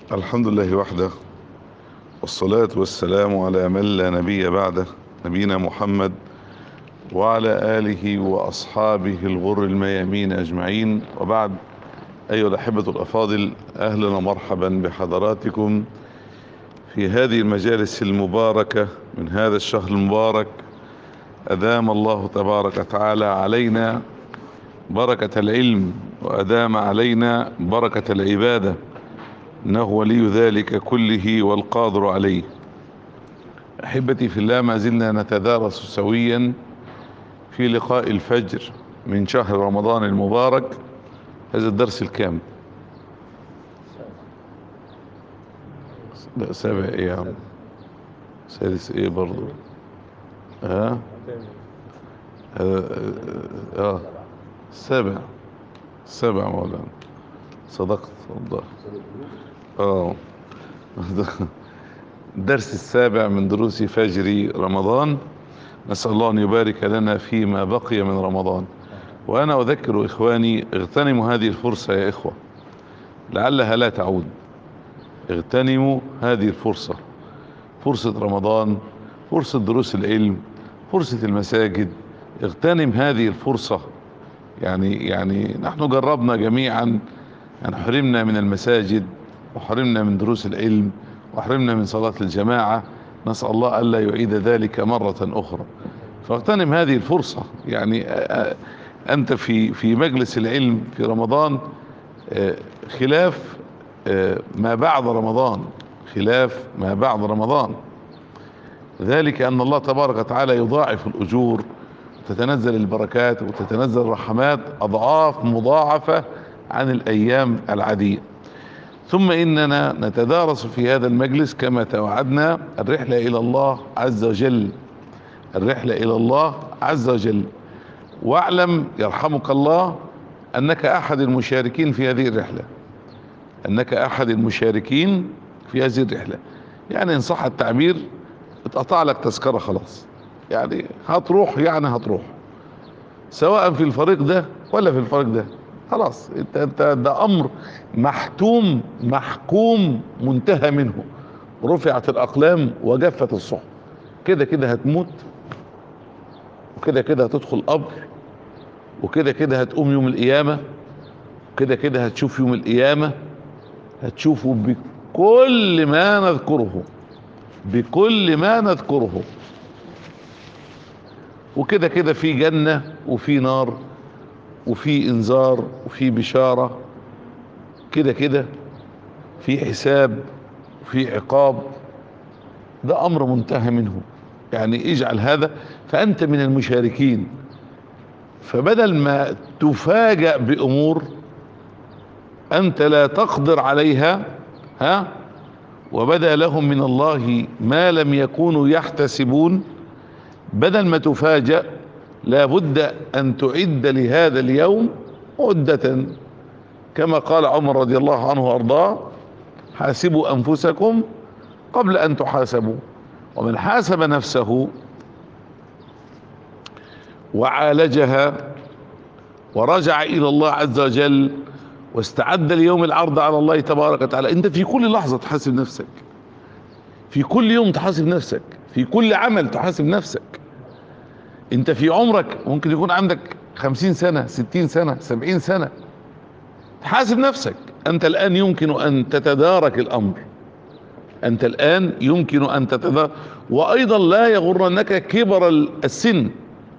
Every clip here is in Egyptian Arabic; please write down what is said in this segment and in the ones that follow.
الحمد لله وحده والصلاة والسلام على من لا نبي بعده نبينا محمد وعلى آله وأصحابه الغر الميامين أجمعين وبعد أيها الأحبة الأفاضل أهلا ومرحبا بحضراتكم في هذه المجالس المباركة من هذا الشهر المبارك أدام الله تبارك وتعالى علينا بركة العلم وأدام علينا بركة العبادة إنه ولي ذلك كله والقادر عليه أحبتي في الله ما زلنا نتدارس سويا في لقاء الفجر من شهر رمضان المبارك هذا الدرس الكام لا سابع ايه يا عم سادس ايه برضو ها اه, آه. سابع سابع مولانا صدقت والله اه الدرس السابع من دروس فجر رمضان نسأل الله أن يبارك لنا فيما بقي من رمضان وأنا أذكر إخواني اغتنموا هذه الفرصة يا إخوة لعلها لا تعود اغتنموا هذه الفرصة فرصة رمضان فرصة دروس العلم فرصة المساجد اغتنم هذه الفرصة يعني يعني نحن جربنا جميعا أن حرمنا من المساجد وحرمنا من دروس العلم وحرمنا من صلاة الجماعة نسأل الله ألا يعيد ذلك مرة أخرى فاغتنم هذه الفرصة يعني أنت في في مجلس العلم في رمضان خلاف ما بعد رمضان خلاف ما بعد رمضان ذلك أن الله تبارك وتعالى يضاعف الأجور وتتنزل البركات وتتنزل الرحمات أضعاف مضاعفة عن الأيام العادية ثم إننا نتدارس في هذا المجلس كما توعدنا الرحلة إلى الله عز وجل الرحلة إلى الله عز وجل واعلم يرحمك الله أنك أحد المشاركين في هذه الرحلة أنك أحد المشاركين في هذه الرحلة يعني إن صح التعبير اتقطع لك تذكرة خلاص يعني هتروح يعني هتروح سواء في الفريق ده ولا في الفريق ده خلاص انت انت ده امر محتوم محكوم منتهى منه رفعت الاقلام وجفت الصحف كده كده هتموت وكده كده هتدخل قبر وكده كده هتقوم يوم القيامه كده كده هتشوف يوم القيامه هتشوفه بكل ما نذكره بكل ما نذكره وكده كده في جنه وفي نار وفي انذار وفي بشارة كده كده في حساب وفي عقاب ده امر منتهى منه يعني اجعل هذا فانت من المشاركين فبدل ما تفاجأ بامور انت لا تقدر عليها ها وبدا لهم من الله ما لم يكونوا يحتسبون بدل ما تفاجأ لابد ان تعد لهذا اليوم عدة كما قال عمر رضي الله عنه وارضاه حاسبوا انفسكم قبل ان تحاسبوا ومن حاسب نفسه وعالجها ورجع الى الله عز وجل واستعد ليوم العرض على الله تبارك وتعالى انت في كل لحظة تحاسب نفسك في كل يوم تحاسب نفسك في كل عمل تحاسب نفسك انت في عمرك ممكن يكون عندك خمسين سنة ستين سنة سبعين سنة حاسب نفسك انت الان يمكن ان تتدارك الامر انت الان يمكن ان تتدارك وايضا لا يغرنك كبر السن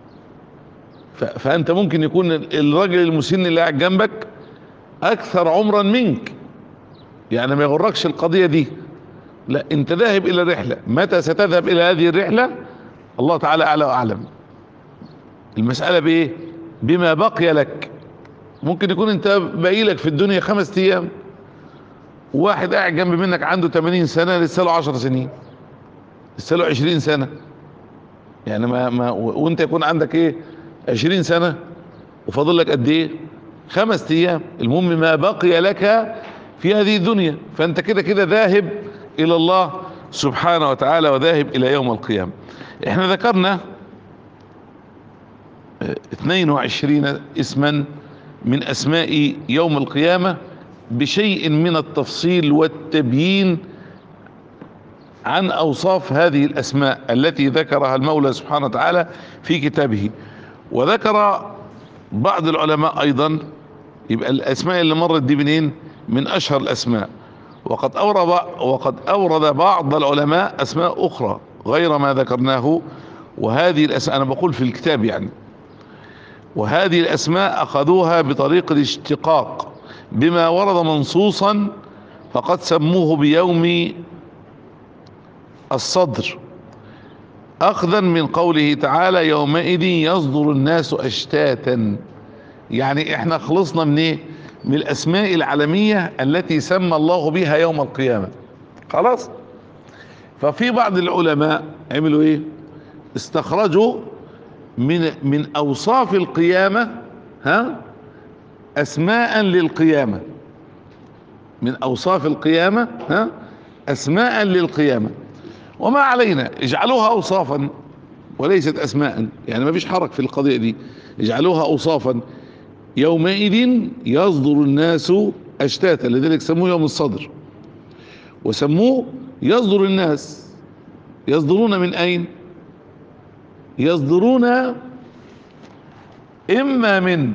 فانت ممكن يكون الراجل المسن اللي قاعد جنبك اكثر عمرا منك يعني ما يغركش القضية دي لا انت ذاهب الى رحلة متى ستذهب الى هذه الرحلة الله تعالى اعلى واعلم المسألة بايه بما بقي لك ممكن يكون انت باقي لك في الدنيا خمس ايام واحد قاعد جنب منك عنده 80 سنة لسه له 10 سنين لسه له 20 سنة يعني ما, ما وانت يكون عندك ايه 20 سنة وفاضل لك قد ايه خمس ايام المهم ما بقي لك في هذه الدنيا فانت كده كده ذاهب الى الله سبحانه وتعالى وذاهب الى يوم القيامة احنا ذكرنا 22 اسما من اسماء يوم القيامة بشيء من التفصيل والتبيين عن اوصاف هذه الاسماء التي ذكرها المولى سبحانه وتعالى في كتابه وذكر بعض العلماء ايضا يبقى الاسماء اللي مرت دي منين من اشهر الاسماء وقد اورد وقد اورد بعض العلماء اسماء اخرى غير ما ذكرناه وهذه الاسماء انا بقول في الكتاب يعني وهذه الاسماء اخذوها بطريق الاشتقاق بما ورد منصوصا فقد سموه بيوم الصدر اخذا من قوله تعالى يومئذ يصدر الناس اشتاتا يعني احنا خلصنا من ايه من الاسماء العالمية التي سمى الله بها يوم القيامة خلاص ففي بعض العلماء عملوا ايه استخرجوا من من اوصاف القيامة ها اسماء للقيامة من اوصاف القيامة ها اسماء للقيامة وما علينا اجعلوها اوصافا وليست اسماء يعني ما فيش حرج في القضية دي اجعلوها اوصافا يومئذ يصدر الناس اشتاتا لذلك سموه يوم الصدر وسموه يصدر الناس يصدرون من اين يصدرون اما من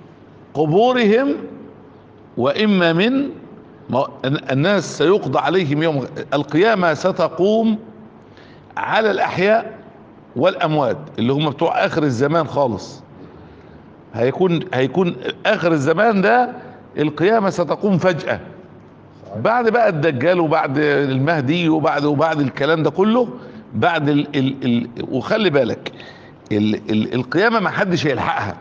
قبورهم واما من الناس سيقضى عليهم يوم القيامة ستقوم على الاحياء والاموات اللي هم بتوع اخر الزمان خالص هيكون هيكون اخر الزمان ده القيامة ستقوم فجأة بعد بقى الدجال وبعد المهدي وبعد وبعد الكلام ده كله بعد ال ال ال وخلي بالك ال ال القيامة ما حدش هيلحقها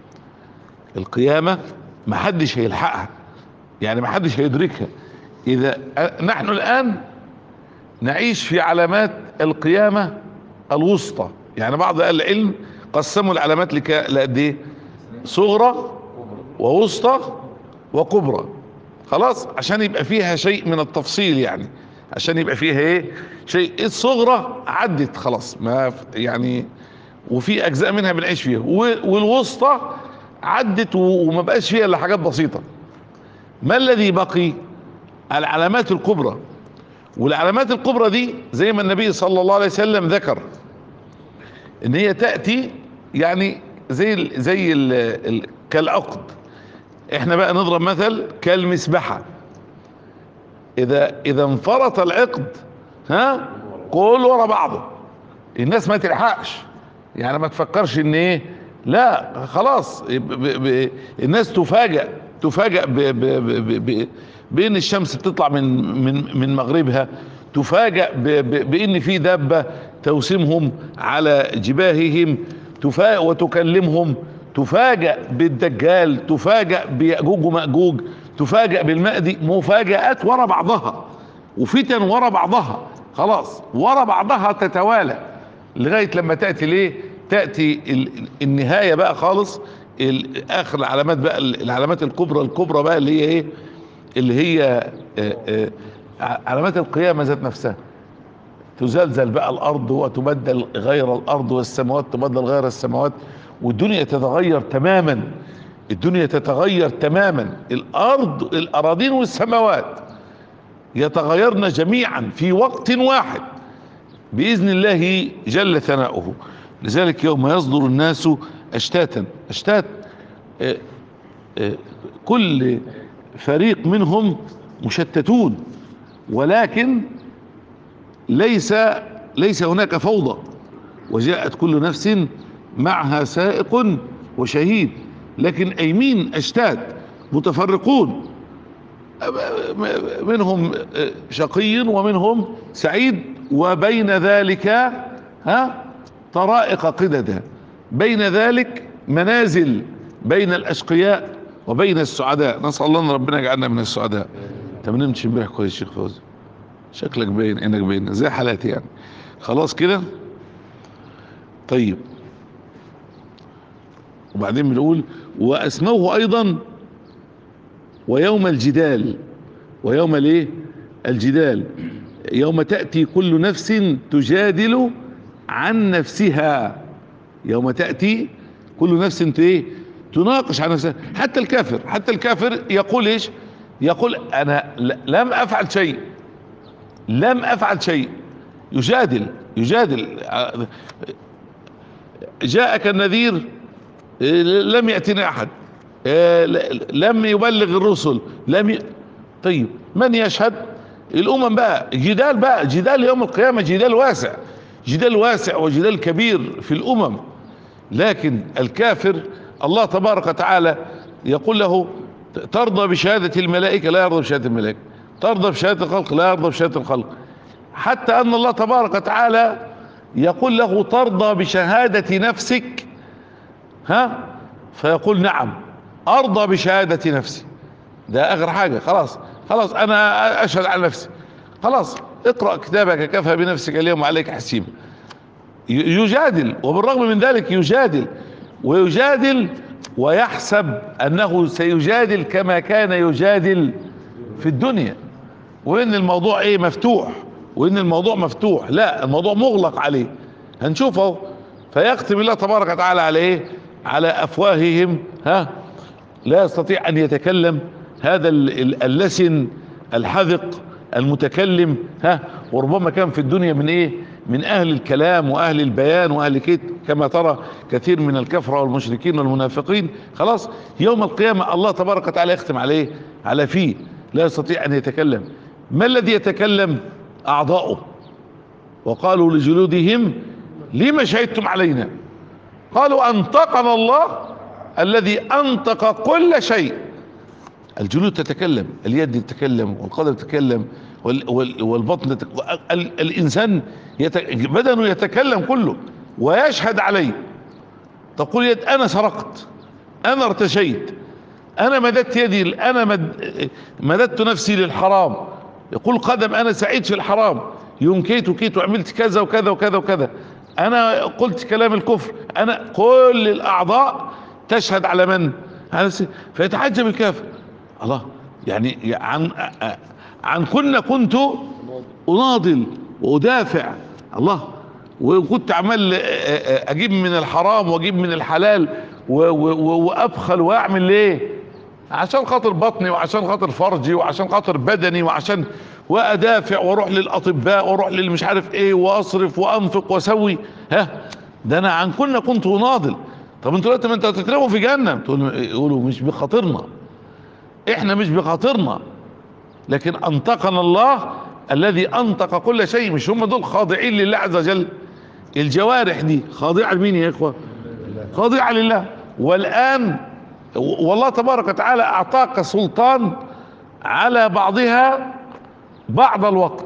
القيامة ما حدش هيلحقها يعني ما حدش هيدركها اذا نحن الان نعيش في علامات القيامة الوسطى يعني بعض اهل العلم قسموا العلامات لك لقد ايه صغرى ووسطى وكبرى خلاص عشان يبقى فيها شيء من التفصيل يعني عشان يبقى فيها ايه شيء الصغرى عدت خلاص ما يعني وفي اجزاء منها بنعيش فيها والوسطى عدت وما بقاش فيها الا حاجات بسيطه ما الذي بقي العلامات الكبرى والعلامات الكبرى دي زي ما النبي صلى الله عليه وسلم ذكر ان هي تاتي يعني زي ال زي ال ال كالعقد احنا بقى نضرب مثل كالمسبحة اذا اذا انفرط العقد ها كل ورا بعضه الناس ما تلحقش يعني ما تفكرش ان ايه لا خلاص ب ب الناس تفاجأ تفاجأ ب ب ب ب بان الشمس بتطلع من من من مغربها تفاجأ ب ب بان في دابة توسمهم على جباههم تفاجأ وتكلمهم تفاجأ بالدجال تفاجأ بيأجوج ومأجوج تفاجأ بالمأدي مفاجآت ورا بعضها وفتن ورا بعضها خلاص ورا بعضها تتوالى لغاية لما تأتي ليه تأتي النهاية بقى خالص اخر العلامات بقى العلامات الكبرى الكبرى بقى اللي هي ايه اللي هي آآ آآ علامات القيامة ذات نفسها تزلزل بقى الارض وتبدل غير الارض والسماوات تبدل غير السماوات والدنيا تتغير تماما الدنيا تتغير تماما الارض الاراضين والسماوات يتغيرن جميعا في وقت واحد باذن الله جل ثناؤه لذلك يوم يصدر الناس اشتاتا اشتات اه اه كل فريق منهم مشتتون ولكن ليس ليس هناك فوضى وجاءت كل نفس معها سائق وشهيد لكن ايمين اشتات متفرقون منهم شقي ومنهم سعيد وبين ذلك ها طرائق قددا بين ذلك منازل بين الاشقياء وبين السعداء نسال الله ان ربنا يجعلنا من السعداء انت ما نمتش امبارح كويس شيخ فوزي شكلك باين انك باين زي حالاتي يعني خلاص كده طيب وبعدين بنقول واسموه ايضا ويوم الجدال ويوم الايه الجدال يوم تأتي كل نفس تجادل عن نفسها يوم تأتي كل نفس ايه تناقش عن نفسها حتى الكافر حتى الكافر يقول ايش يقول انا ل- لم افعل شيء لم افعل شيء يجادل يجادل جاءك النذير إيه، لم يأتني احد إيه، ل- لم يبلغ الرسل لم ي... طيب من يشهد الامم بقى جدال بقى جدال يوم القيامة جدال واسع جدال واسع وجدال كبير في الامم لكن الكافر الله تبارك وتعالى يقول له ترضى بشهادة الملائكة لا يرضى بشهادة الملائكة ترضى بشهادة الخلق لا يرضى بشهادة الخلق حتى ان الله تبارك وتعالى يقول له ترضى بشهادة نفسك ها فيقول نعم ارضى بشهادة نفسي ده اخر حاجة خلاص خلاص انا اشهد على نفسي خلاص اقرأ كتابك كفى بنفسك اليوم عليك حسيبا ي- يجادل وبالرغم من ذلك يجادل ويجادل ويحسب انه سيجادل كما كان يجادل في الدنيا وان الموضوع ايه مفتوح وان الموضوع مفتوح لا الموضوع مغلق عليه هنشوفه فيختم الله تبارك وتعالى على ايه على افواههم ها لا يستطيع ان يتكلم هذا ال- ال- اللسن الحذق المتكلم ها وربما كان في الدنيا من ايه من اهل الكلام واهل البيان واهل كيت كما ترى كثير من الكفرة والمشركين والمنافقين خلاص يوم القيامة الله تبارك وتعالى يختم عليه على فيه لا يستطيع ان يتكلم ما الذي يتكلم اعضاؤه وقالوا لجلودهم لما شهدتم علينا قالوا انطقنا الله الذي انطق كل شيء الجلود تتكلم اليد تتكلم والقدم تتكلم وال وال والبطن تتك... ال الانسان يت... بدنه يتكلم كله ويشهد عليه تقول يد انا سرقت انا ارتشيت انا مددت يدي انا مد... مددت نفسي للحرام يقول قدم انا سعيد في الحرام يوم كيت وكيت وعملت كذا وكذا وكذا وكذا انا قلت كلام الكفر انا كل الاعضاء تشهد على من على س... فيتعجب الكافر الله يعني عن عن كنا كنت اناضل وادافع الله وكنت عمال اجيب من الحرام واجيب من الحلال و- و- وابخل واعمل ليه عشان خاطر بطني وعشان خاطر فرجي وعشان خاطر بدني وعشان وادافع واروح للاطباء واروح للمش عارف ايه واصرف وانفق واسوي ها ده انا عن كنا كنت اناضل طب انتوا دلوقتي ما انتوا هتترموا في جهنم تقولوا يقولوا مش بخاطرنا احنا مش بخاطرنا لكن انطقنا الله الذي انطق كل شيء مش هم دول خاضعين لله عز وجل الجوارح دي خاضعه لمين يا اخوه خاضعه لله والان والله تبارك وتعالى اعطاك سلطان على بعضها بعض الوقت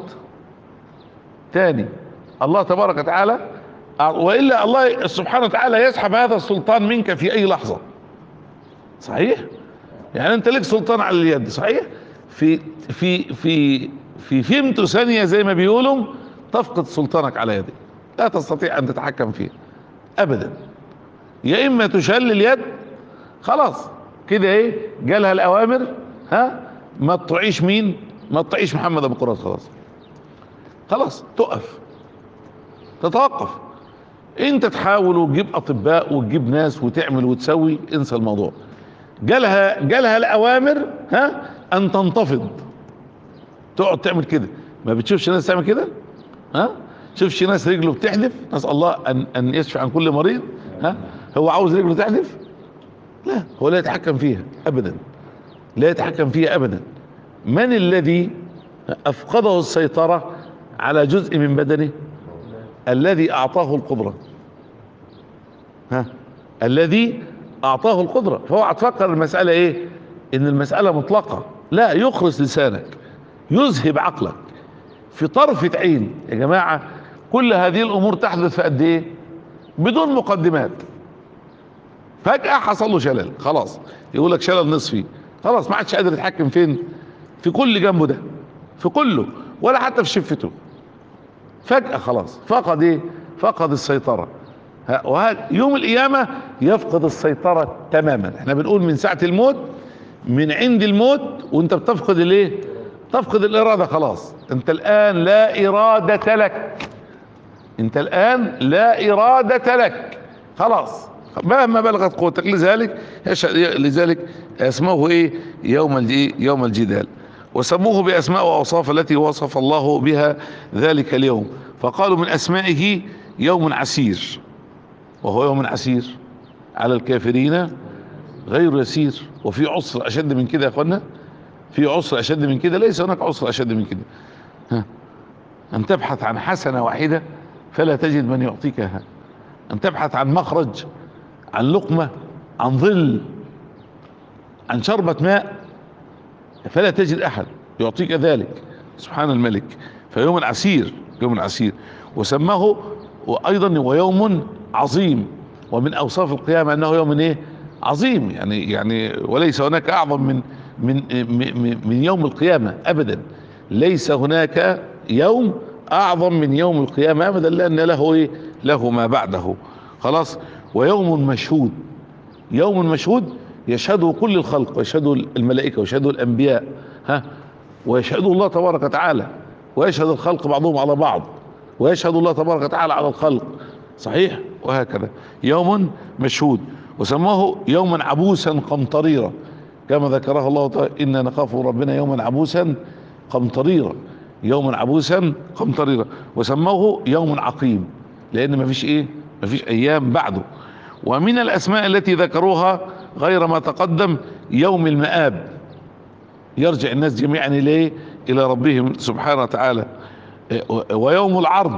تاني الله تبارك وتعالى والا الله سبحانه وتعالى يسحب هذا السلطان منك في اي لحظه صحيح يعني انت لك سلطان على اليد صحيح في في في في فيمتو ثانيه زي ما بيقولوا تفقد سلطانك على يدك لا تستطيع ان تتحكم فيه ابدا يا اما تشل اليد خلاص كده ايه جالها الاوامر ها ما تطيعيش مين ما تطيعيش محمد ابو قراط خلاص خلاص تقف تتوقف انت تحاول وتجيب اطباء وتجيب ناس وتعمل وتسوي انسى الموضوع جالها جالها الاوامر ها ان تنتفض تقعد تعمل كده ما بتشوفش ناس تعمل كده ها شوفش ناس رجله بتحدف نسال الله ان ان يشفي عن كل مريض ها هو عاوز رجله تحدف لا هو لا يتحكم فيها ابدا لا يتحكم فيها ابدا من الذي افقده السيطرة على جزء من بدنه الذي اعطاه القدرة ها الذي اعطاه القدرة فهو هتفكر المسألة ايه ان المسألة مطلقة لا يخرس لسانك يذهب عقلك في طرفة عين يا جماعة كل هذه الامور تحدث في قد ايه بدون مقدمات فجأة حصل له شلل خلاص يقول لك شلل نصفي خلاص ما عادش قادر يتحكم فين في كل جنبه ده في كله ولا حتى في شفته فجأة خلاص فقد ايه فقد السيطرة ها- وه- يوم القيامة يفقد السيطرة تماما احنا بنقول من ساعة الموت من عند الموت وانت بتفقد الايه تفقد الارادة خلاص انت الان لا ارادة لك انت الان لا ارادة لك خلاص مهما بلغت قوتك لذلك يشهد لذلك اسموه ايه يوم الج- يوم الجدال وسموه باسماء واوصاف التي وصف الله بها ذلك اليوم فقالوا من اسمائه يوم عسير وهو يوم عسير على الكافرين غير يسير وفي عسر اشد من كده يا اخوانا في عسر اشد من كده ليس هناك عسر اشد من كده ها. ان تبحث عن حسنه واحده فلا تجد من يعطيكها ان تبحث عن مخرج عن لقمه عن ظل عن شربة ماء فلا تجد احد يعطيك ذلك سبحان الملك فيوم عسير يوم عسير وسماه وايضا ويوم عظيم ومن اوصاف القيامه انه يوم ايه عظيم يعني يعني وليس هناك اعظم من من من, من يوم القيامه ابدا ليس هناك يوم اعظم من يوم القيامه ابدا لان له ايه له ما بعده خلاص ويوم مشهود يوم مشهود يشهده كل الخلق ويشهده الملائكه ويشهده الانبياء ها ويشهده الله تبارك وتعالى ويشهد الخلق بعضهم على بعض ويشهد الله تبارك وتعالى على الخلق صحيح وهكذا يوم مشهود وسماه يوما عبوسا قمطريرا كما ذكره الله تعالى إنا نخاف ربنا يوما عبوسا قمطريرا يوما عبوسا قمطريرا وسموه يوم عقيم لأن ما فيش إيه ما فيش أيام بعده ومن الأسماء التي ذكروها غير ما تقدم يوم المآب يرجع الناس جميعا إليه إلى ربهم سبحانه وتعالى ويوم العرض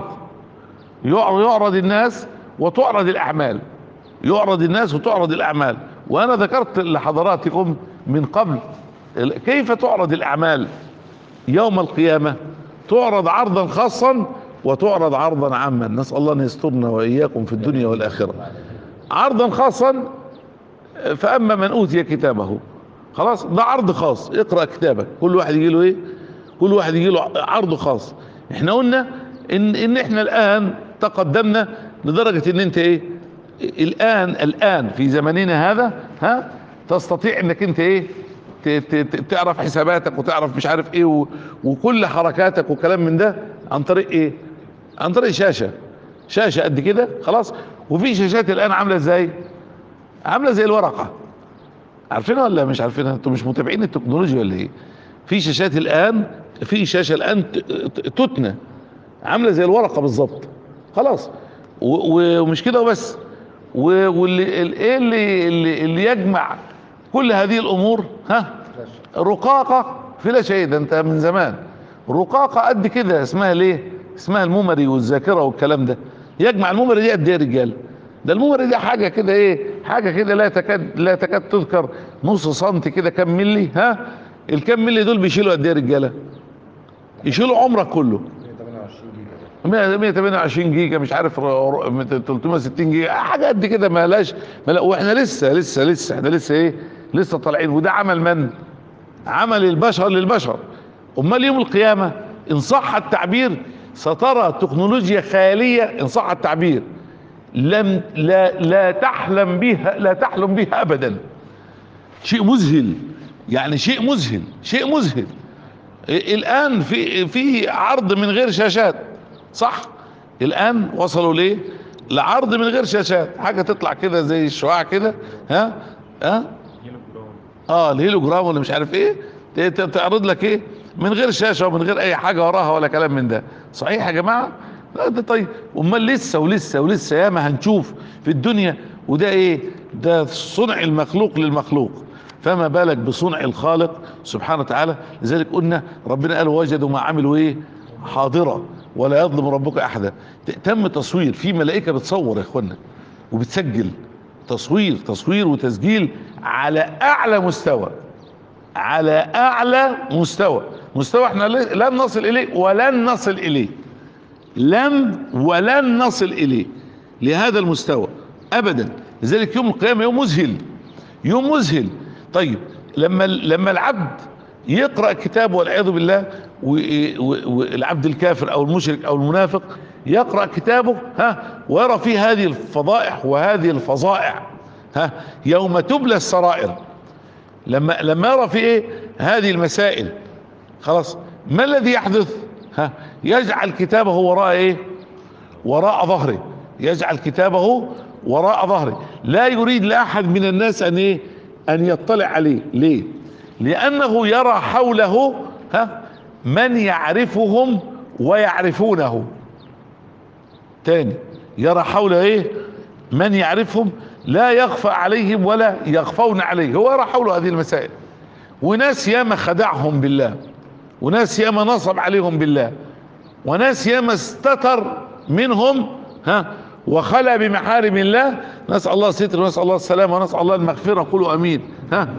يعرض الناس وتعرض الأعمال يعرض الناس وتعرض الأعمال وأنا ذكرت لحضراتكم من قبل كيف تعرض الأعمال يوم القيامة تعرض عرضا خاصا وتعرض عرضا عاما نسأل الله أن يسترنا وإياكم في الدنيا والآخرة عرضا خاصا فأما من أوتي كتابه خلاص ده عرض خاص اقرأ كتابك كل واحد يجي له ايه كل واحد يجي له عرض خاص احنا قلنا ان ان احنا الان تقدمنا لدرجة ان انت ايه الان الان في زمننا هذا ها تستطيع انك انت ايه ت- ت- ت- تعرف حساباتك وتعرف مش عارف ايه و- وكل حركاتك وكلام من ده عن طريق ايه عن طريق شاشة شاشة قد كده خلاص وفي شاشات الان عاملة ازاي عاملة زي الورقة عارفينها ولا مش عارفينها انتوا مش متابعين التكنولوجيا ولا ايه في شاشات الان في شاشة الان ت- ت- تتنى عاملة زي الورقة بالظبط خلاص و- و- ومش كده وبس و- واللي ال- ايه اللي, اللي اللي يجمع كل هذه الامور ها رقاقة فلاش ايه ده انت من زمان رقاقة قد كده اسمها ليه اسمها الميموري والذاكرة والكلام ده يجمع الميموري دي قد ايه يا رجاله ده الميموري دي حاجة كده ايه حاجة كده لا تكاد لا تكاد تذكر نص سنتي كده كام ملي ها الكام ملي دول بيشيلوا قد ايه يا رجاله يشيلوا عمرك كله 128 جيجا مش عارف ر- ر- 360 جيجا حاجه قد كده ما لاش ما لا واحنا لسه لسه لسه احنا لسه ايه لسه طالعين وده عمل من عمل البشر للبشر امال يوم القيامه ان صح التعبير سترى تكنولوجيا خياليه ان صح التعبير لم لا لا تحلم بها لا تحلم بها ابدا شيء مذهل يعني شيء مذهل شيء مذهل الان في في عرض من غير شاشات صح الان وصلوا ليه لعرض من غير شاشات حاجه تطلع كده زي الشعاع كده ها ها اه الهيلوجرام ولا مش عارف ايه ت- ت- تعرض لك ايه من غير شاشه ومن غير اي حاجه وراها ولا كلام من ده صحيح يا جماعه لا ده طيب امال لسه ولسه ولسه ياما هنشوف في الدنيا وده ايه ده صنع المخلوق للمخلوق فما بالك بصنع الخالق سبحانه وتعالى لذلك قلنا ربنا قال وجدوا ما عملوا ايه حاضرة ولا يظلم ربك احدا ت- تم تصوير في ملائكه بتصور يا اخوانا وبتسجل تصوير تصوير وتسجيل على اعلى مستوى على اعلى مستوى مستوى احنا ل- لن نصل اليه ولن نصل اليه لم ولن نصل اليه لهذا المستوى ابدا لذلك يوم القيامه يوم مذهل يوم مذهل طيب لما لما العبد يقرا كتابه والعياذ بالله و- و- والعبد الكافر او المشرك او المنافق يقرا كتابه ها ويرى فيه هذه الفضائح وهذه الفظائع ها يوم تبلى السرائر لما لما يرى في ايه هذه المسائل خلاص ما الذي يحدث ها يجعل كتابه وراء ايه وراء ظهره يجعل كتابه وراء ظهره لا يريد لاحد من الناس ان ايه ان يطلع عليه ليه لانه يرى حوله ها من يعرفهم ويعرفونه تاني يرى حوله ايه من يعرفهم لا يخفى عليهم ولا يخفون عليه هو يرى حوله هذه المسائل وناس ياما خدعهم بالله وناس ياما نصب عليهم بالله وناس ياما استتر منهم ها وخلى بمحارم الله نسأل الله الستر ونسأل الله السلامة ونسأل الله المغفرة قولوا امين ها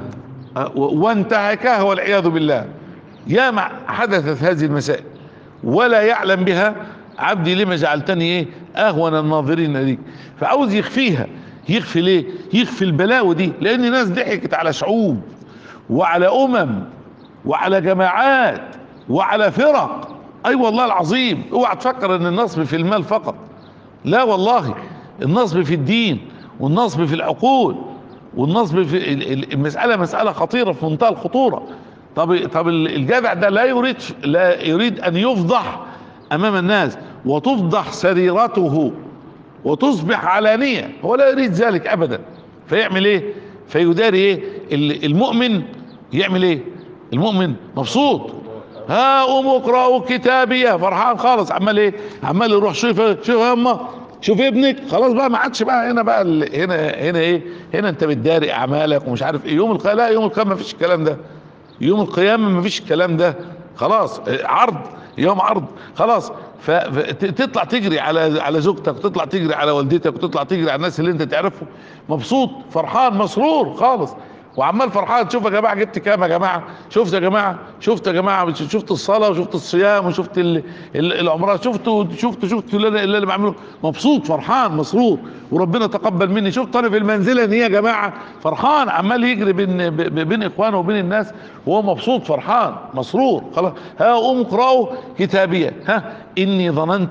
وانتهكها والعياذ بالله ياما حدثت هذه المسائل ولا يعلم بها عبدي لما جعلتني ايه اهون الناظرين ليك فعاوز يخفيها يخفي ليه يخفي البلاوي دي لان الناس ضحكت على شعوب وعلى امم وعلى جماعات وعلى فرق اي أيوة والله العظيم اوعى تفكر ان النصب في المال فقط لا والله النصب في الدين والنصب في العقول والنصب في المسألة مسألة خطيرة في منتهى الخطورة طب طب الجدع ده لا يريد لا يريد ان يفضح امام الناس وتفضح سريرته وتصبح علانية هو لا يريد ذلك ابدا فيعمل ايه فيداري ايه المؤمن يعمل ايه المؤمن مبسوط ها قوموا اقرأوا كتابية فرحان خالص عمال ايه عمال يروح شوف شوف يا اما شوف ابنك خلاص بقى ما عادش بقى هنا بقى هنا هنا ايه هنا انت بتداري اعمالك ومش عارف ايه يوم القيامه لا يوم القيامه ما فيش الكلام ده يوم القيامه ما فيش الكلام ده خلاص عرض يوم عرض خلاص فتطلع تجري على على زوجتك وتطلع تجري على والدتك وتطلع تجري على الناس اللي انت تعرفهم مبسوط فرحان مسرور خالص وعمال فرحان شوف يا جماعه جبت كام يا جماعه شفت يا جماعه شفت يا جماعه شفت الصلاه وشفت الصيام وشفت العمره شفت شفت شفت اللي, اللي انا بعمله مبسوط فرحان مسرور وربنا تقبل مني شفت انا في المنزله دي يا جماعه فرحان عمال يجري بين بين اخوانه وبين الناس وهو مبسوط فرحان مسرور خلاص ها قوموا اقرأوا كتابيه ها اني ظننت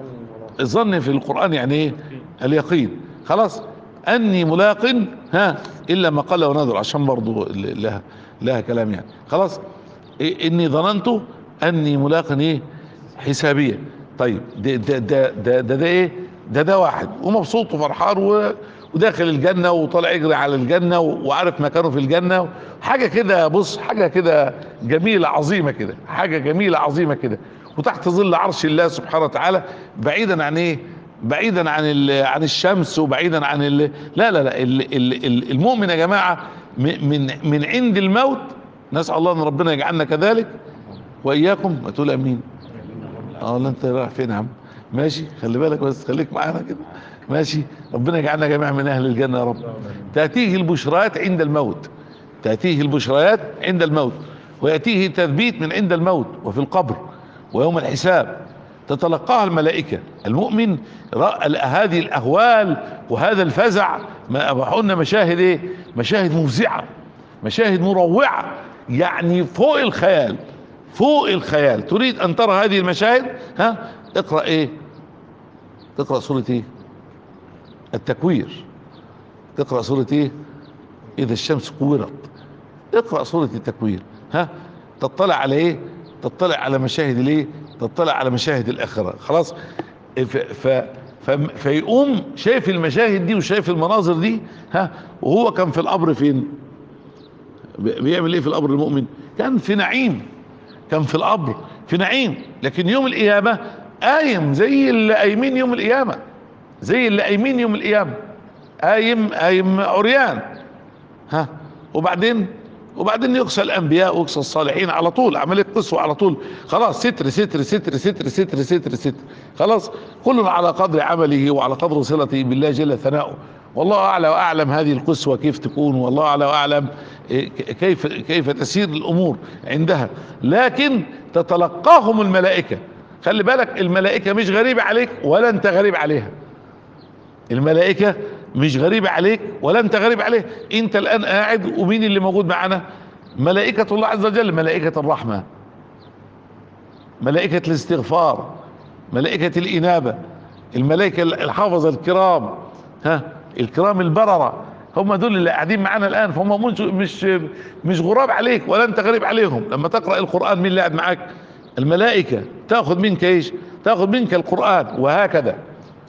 الظن في القران يعني ايه اليقين خلاص اني ملاق ها الا ما قال ونذر عشان برضو لها لها كلام يعني خلاص إيه اني ظننت اني ملاق ايه حسابيه طيب ده ده ده ده, ده, ده ايه ده ده واحد ومبسوط وفرحان وداخل الجنه وطالع يجري على الجنه وعارف مكانه في الجنه حاجه كده بص حاجه كده جميله عظيمه كده حاجه جميله عظيمه كده وتحت ظل عرش الله سبحانه وتعالى بعيدا عن ايه بعيدا عن عن الشمس وبعيدا عن ال لا لا لا ال ال المؤمن يا جماعه من من عند الموت نسال الله ان ربنا يجعلنا كذلك واياكم ما تقول امين اه لا انت رايح فين يا عم ماشي خلي بالك بس خليك معانا كده ماشي ربنا يجعلنا جميعا من اهل الجنه يا رب تاتيه البشريات عند الموت تاتيه البشريات عند الموت وياتيه تثبيت من عند الموت وفي القبر ويوم الحساب تتلقاها الملائكة المؤمن رأى هذه الأهوال وهذا الفزع ما قلنا مشاهد ايه مشاهد مفزعة مشاهد مروعة يعني فوق الخيال فوق الخيال تريد ان ترى هذه المشاهد ها اقرأ ايه تقرأ سورة ايه التكوير تقرأ سورة ايه اذا الشمس كورت اقرأ سورة التكوير ها تطلع على ايه تطلع على مشاهد الايه تطلع على مشاهد الاخره خلاص ف ف فيقوم شايف المشاهد دي وشايف المناظر دي ها وهو كان في القبر فين بيعمل ايه في القبر المؤمن كان في نعيم كان في القبر في نعيم لكن يوم القيامه قايم زي اللي قايمين يوم القيامه زي اللي قايمين يوم القيامه قايم قايم عريان ها وبعدين وبعدين يقصى الانبياء ويقصى الصالحين على طول عمليه قسوه على طول خلاص ستر ستر ستر ستر ستر ستر ستر خلاص كل على قدر عمله وعلى قدر صلته بالله جل ثناؤه والله اعلى واعلم هذه القسوه كيف تكون والله اعلى واعلم كيف كيف تسير الامور عندها لكن تتلقاهم الملائكه خلي بالك الملائكه مش غريبه عليك ولا انت غريب عليها الملائكه مش غريب عليك ولا انت غريب عليه انت الان قاعد ومين اللي موجود معنا ملائكة الله عز وجل ملائكة الرحمة ملائكة الاستغفار ملائكة الإنابة الملائكة الحافظة الكرام ها الكرام البررة هم دول اللي قاعدين معانا الآن فهم مش مش مش غراب عليك ولا أنت غريب عليهم لما تقرأ القرآن مين اللي قاعد معاك الملائكة تأخذ منك إيش تأخذ منك القرآن وهكذا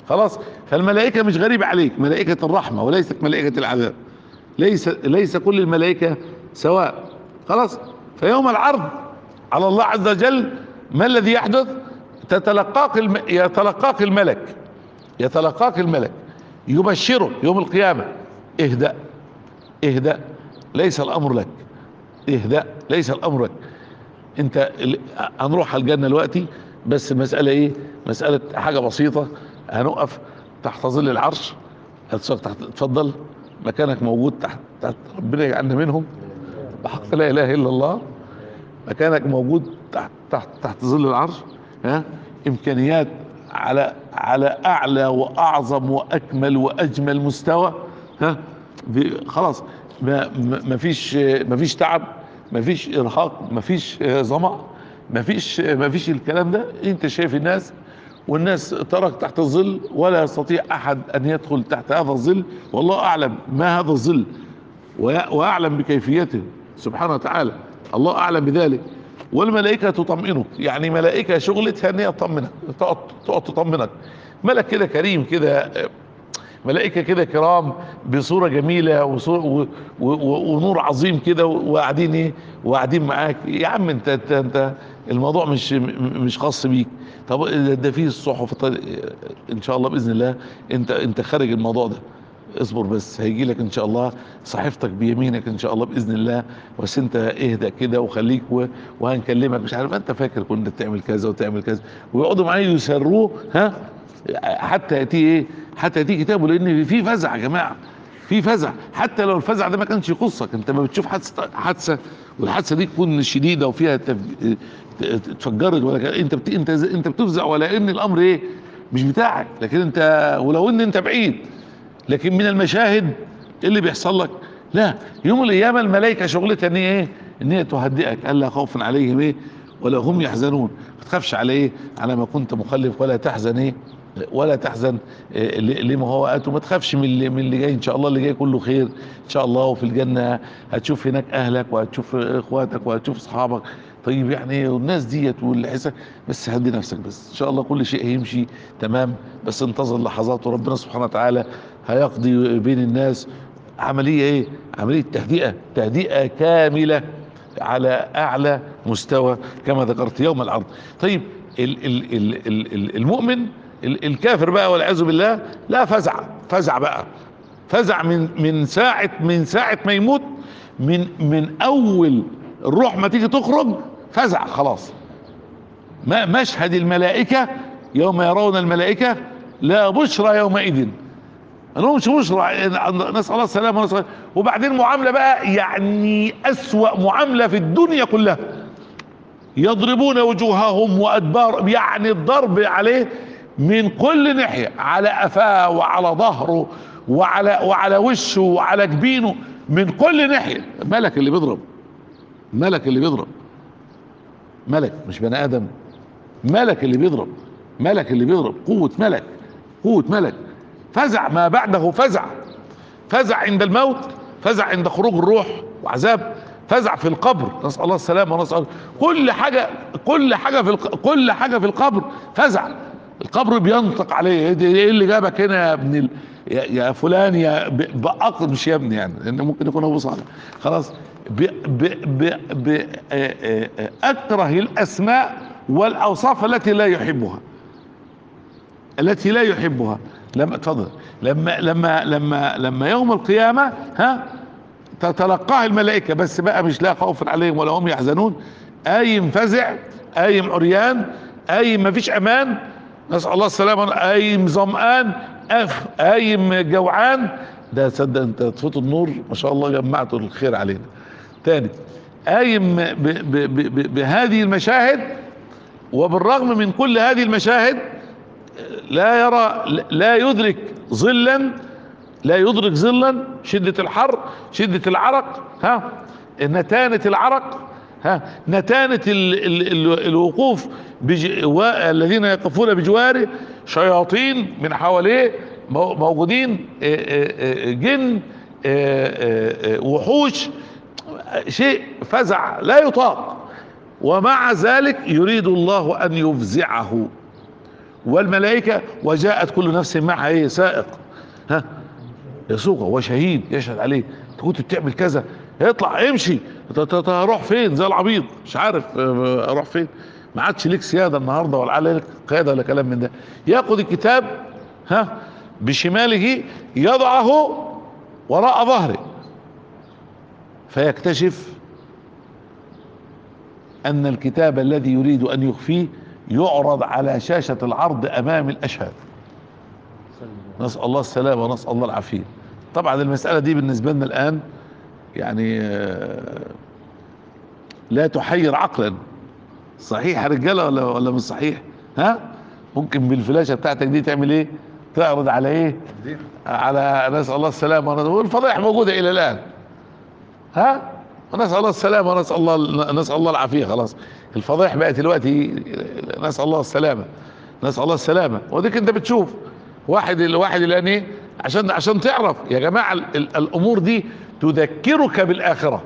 خلاص فالملائكة مش غريبة عليك ملائكة الرحمة وليست ملائكة العذاب ليس ليس كل الملائكة سواء خلاص فيوم العرض على الله عز وجل ما الذي يحدث تتلقاك الم... يتلقاك الملك يتلقاك الملك يبشرك يوم القيامة اهدأ اهدأ ليس الامر لك اهدأ ليس الامر لك انت ال- هنروح على الجنة دلوقتي بس المسألة ايه مسألة حاجة بسيطة هنقف تحت ظل العرش هتصير تحت اتفضل مكانك موجود تحت, تحت ربنا يجعلنا منهم بحق لا اله الا الله مكانك موجود تحت تحت تحت ظل العرش ها امكانيات على على اعلى واعظم واكمل واجمل مستوى ها ب- خلاص ما ما ما فيش ما فيش تعب ما فيش ارهاق ما فيش ظمأ ما فيش ما فيش الكلام ده انت شايف الناس والناس ترك تحت الظل ولا يستطيع احد ان يدخل تحت هذا الظل والله اعلم ما هذا الظل ويع- واعلم بكيفيته سبحانه وتعالى الله اعلم بذلك والملائكه تطمئنك يعني ملائكه شغلتها ان هي تطمنك تقعد تقعد تطمنك ملك كده كريم كده آه، ملائكه كده كرام بصوره جميله وصور و و و ونور عظيم كده وقاعدين ايه وقاعدين معاك يا عم انت انت, انت الموضوع مش م- مش خاص بيك طب ده ده فيه الصحف طيب، ان شاء الله باذن الله انت انت خارج الموضوع ده اصبر بس هيجي لك ان شاء الله صحيفتك بيمينك ان شاء الله باذن الله بس انت اهدى كده وخليك و... وهنكلمك مش عارف انت فاكر كنت تعمل كذا وتعمل كذا ويقعدوا معاه يسروه ها حتى ياتي ايه حتى ياتي كتابه لان في فزع يا جماعه في فزع حتى لو الفزع ده ما كانش يخصك انت ما بتشوف حادثه حادثه والحادثه دي تكون شديده وفيها تف... اتفجرت ولا كده، انت بت... انت انت بتفزع ولا ان الامر ايه مش بتاعك لكن انت ولو ان انت بعيد لكن من المشاهد إيه اللي بيحصل لك لا يوم القيامه الملائكه شغلتها ان هي ايه ان هي تهدئك الا خوف عليهم ايه ولا هم يحزنون ما تخافش على ايه على ما كنت مخلف ولا تحزن ايه ولا تحزن إيه ل- لما هو اتى وما تخافش من اللي من اللي جاي ان شاء الله اللي جاي كله خير ان شاء الله وفي الجنه هتشوف هناك اهلك وهتشوف اخواتك وهتشوف اصحابك طيب يعني والناس ديت والحساب بس هدي نفسك بس ان شاء الله كل شيء هيمشي تمام بس انتظر لحظات وربنا سبحانه وتعالى هيقضي بين الناس عملية ايه عملية تهدئة تهدئة كاملة على اعلى مستوى كما ذكرت يوم العرض طيب ال ال ال ال ال المؤمن ال الكافر بقى والعياذ بالله لا فزع فزع بقى فزع من من ساعة من ساعة ما يموت من من اول الروح ما تيجي تخرج فزع خلاص ما مشهد الملائكة يوم يرون الملائكة لا بشرى يومئذ لهمش بشرى نسأل الله السلامة ونسأل الله وبعدين معاملة بقى يعني أسوأ معاملة في الدنيا كلها يضربون وجوههم وأدبار يعني الضرب عليه من كل ناحية على قفاه وعلى ظهره وعلى وعلى وشه وعلى جبينه من كل ناحية ملك اللي بيضرب ملك اللي بيضرب ملك مش بني ادم ملك اللي بيضرب ملك اللي بيضرب قوة ملك قوة ملك فزع ما بعده فزع فزع عند الموت فزع عند خروج الروح وعذاب فزع في القبر نسأل الله السلامة ونسأل كل حاجة كل حاجة في الق... كل حاجة في القبر فزع القبر بينطق عليه ايه ده- ايه اللي جابك هنا يا ابن ال... يا, يا فلان يا ب... بأقر مش يا ابني يعني لان ممكن يكون ابو صالح خلاص ب... ب... ب... ب... آه، آه، آه، اكره الاسماء والاوصاف التي لا يحبها التي لا يحبها لما اتفضل لما لما لما لما يوم القيامه ها تتلقاها الملائكه بس بقى مش لا خوف عليهم ولا هم يحزنون قايم فزع قايم عريان قايم مفيش امان نسال الله السلامه قايم ظمآن أف قايم جوعان ده تصدق انت طفيت النور ما شاء الله جمعت الخير علينا تاني قايم ب- ب- ب- ب- بهذه المشاهد وبالرغم من كل هذه المشاهد لا يرى لا يدرك ظلا لا يدرك ظلا شدة الحر شدة العرق ها نتانة العرق ها نتانة ال ال ال الوقوف بج الذين يقفون بجواره شياطين من حواليه مو- موجودين آه، آه، آه، جن آه، آه، آه، وحوش شيء فزع لا يطاق ومع ذلك يريد الله ان يفزعه والملائكة وجاءت كل نفس معها ايه سائق ها يسوقه وشهيد يشهد عليه انت كنت بتعمل كذا يطلع امشي ت- ت- ت- اروح فين زي العبيط مش عارف آه، اروح فين ما عادش ليك سياده النهارده ولا عليك قياده ولا كلام من ده ياخد الكتاب ها بشماله يضعه وراء ظهره فيكتشف ان الكتاب الذي يريد ان يخفيه يعرض على شاشة العرض امام الاشهاد نسأل الله السلامة ونسأل الله العافية طبعا المسألة دي بالنسبة لنا الان يعني آه، لا تحير عقلا صحيح يا رجالة ولا ولا مش صحيح ها ممكن بالفلاشة بتاعتك دي تعمل ايه تعرض على ايه على نسأل الله السلامة والفضائح موجودة الى الان ها ونسأل الله السلامة ونسأل الله نسأل الله العافية خلاص الفضائح بقت دلوقتي نسأل الله السلامة نسأل الله السلامة وديك انت بتشوف واحد الواحد الان ايه عشان عشان تعرف يا جماعة ال- ال- الامور دي تذكرك بالاخرة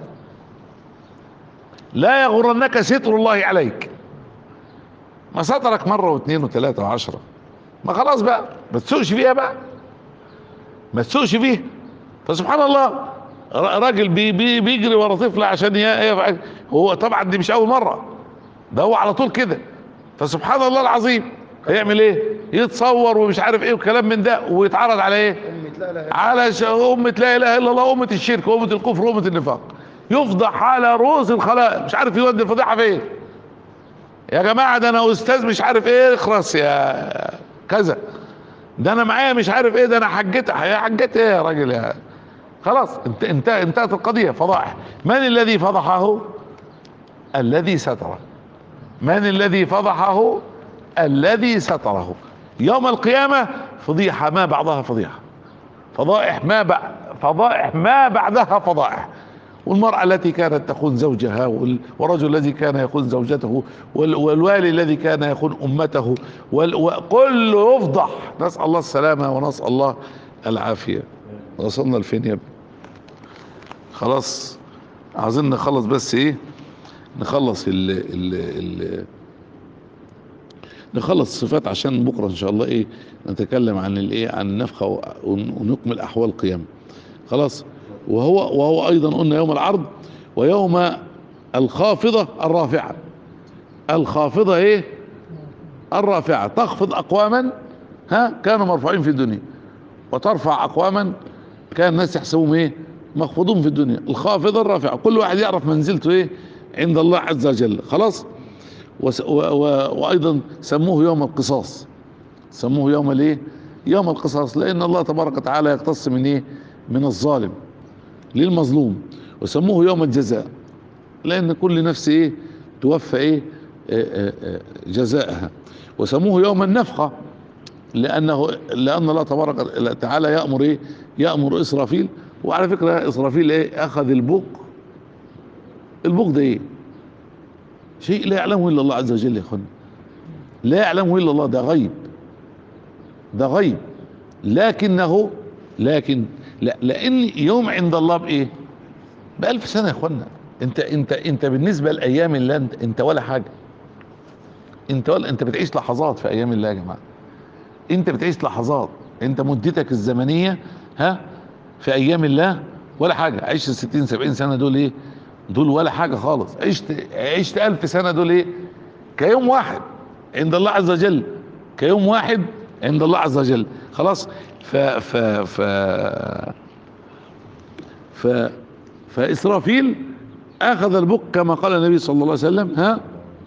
لا يغرنك ستر الله عليك ما سترك مرة واثنين وثلاثة وعشرة ما خلاص بقى ما تسوقش فيها بقى ما تسوقش فيها فسبحان الله ر- راجل بي بي بيجري ورا طفل عشان ي- يفعل هو طبعا دي مش اول مره ده هو على طول كده فسبحان الله العظيم هيعمل ايه يتصور ومش عارف ايه وكلام من ده ويتعرض على ايه على ش- أمة لا إله إلا الله أمة الشرك وأمة الكفر وأمة النفاق يفضح على رؤوس الخلائق مش عارف يودي الفضيحة فين يا جماعة ده أنا أستاذ مش عارف إيه اخرس يا كذا ده أنا معايا مش عارف إيه ده أنا حجيت يا حجيت إيه يا راجل يا خلاص انت انت انتهت القضية فضائح من الذي فضحه الذي ستره من الذي فضحه الذي ستره يوم القيامة فضيحة ما بعضها فضيحة فضائح ما بعد فضائح ما بعدها فضائح والمرأة التي كانت تخون زوجها وال- والرجل الذي كان يخون زوجته وال- والوالي الذي كان يخون أمته وال- وكله يفضح نسأل الله السلامة ونسأل الله العافية وصلنا لفين يا ابني خلاص عايزين نخلص بس ايه نخلص ال ال ال نخلص الصفات عشان بكره ان شاء الله ايه نتكلم عن الايه عن النفخه و- ون- ونكمل احوال القيامه خلاص وهو وهو ايضا قلنا يوم العرض ويوم الخافضه الرافعه الخافضه ايه الرافعه تخفض اقواما ها كانوا مرفوعين في الدنيا وترفع اقواما كان الناس يحسبوهم ايه مخفوضون في الدنيا الخافضه الرافعه كل واحد يعرف منزلته ايه عند الله عز وجل خلاص وس- و و وايضا سموه يوم القصاص سموه يوم الايه يوم القصاص لان الله تبارك وتعالى يقتص من ايه من الظالم للمظلوم وسموه يوم الجزاء لان كل نفس ايه توفى ايه آه، آه، آه، جزاءها وسموه يوم النفخه لانه لان الله تبارك وتعالى يامر ايه يامر اسرافيل وعلى فكره اسرافيل ايه اخذ البوق البوق ده ايه شيء لا يعلمه الا الله عز وجل يا اخوانا لا يعلمه الا الله ده غيب ده غيب لكنه لكن لا لان يوم عند الله بايه بألف سنه يا اخوانا انت انت انت بالنسبه لايام الله انت, انت ولا حاجه انت ولا انت بتعيش لحظات في ايام الله يا جماعه انت بتعيش لحظات انت مدتك الزمنيه ها في ايام الله ولا حاجه عشت 60 70 سنه دول ايه دول ولا حاجه خالص عشت عشت 1000 سنه دول ايه كيوم واحد عند الله عز وجل كيوم واحد عند الله عز وجل خلاص ف ف ف ف فاسرافيل اخذ البق كما قال النبي صلى الله عليه وسلم ها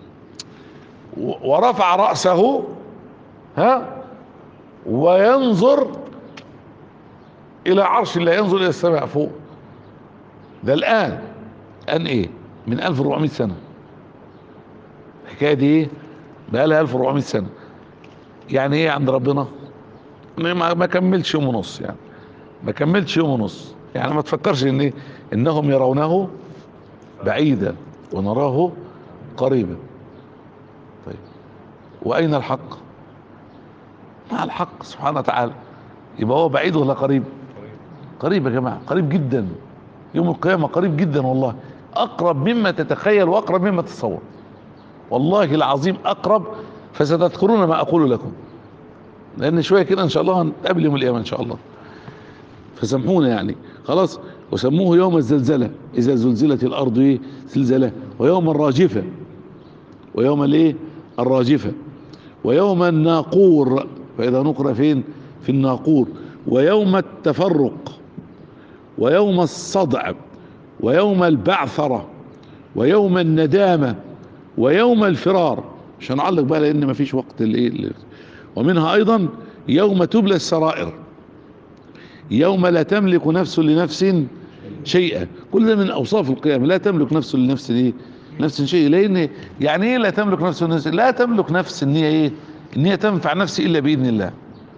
و- ورفع راسه ها وينظر الى عرش الله ينظر الى السماء فوق ده الان ان ايه من 1400 سنه الحكايه دي ايه بقى لها 1400 سنه يعني ايه عند ربنا ما ما كملش يوم ونص يعني ما كملش يوم ونص يعني ما تفكرش ان إيه؟ انهم يرونه بعيدا ونراه قريبا طيب واين الحق مع الحق سبحانه وتعالى يبقى هو بعيد ولا قريب قريب يا جماعه قريب جدا يوم القيامه قريب جدا والله اقرب مما تتخيل واقرب مما تتصور والله العظيم اقرب فستذكرون ما اقول لكم لان شويه كده ان شاء الله هنتقابل يوم القيامه ان شاء الله فسامحونا يعني خلاص وسموه يوم الزلزله اذا زلزلت الارض ايه زلزالها ويوم الراجفه ويوم الايه الراجفه ويوم الناقور فاذا نقر فين في الناقور ويوم التفرق ويوم الصدع ويوم البعثره ويوم الندامه ويوم الفرار مش هنعلق بقى لان مفيش وقت الايه ومنها ايضا يوم تبلى السرائر يوم لا تملك نفس لنفس شيئا كل ده من اوصاف القيامه لا تملك نفس لنفس ايه نفس شيء لان يعني ايه لا تملك نفس لنفس لا تملك نفس ان هي ايه ان هي تنفع نفسي الا باذن الله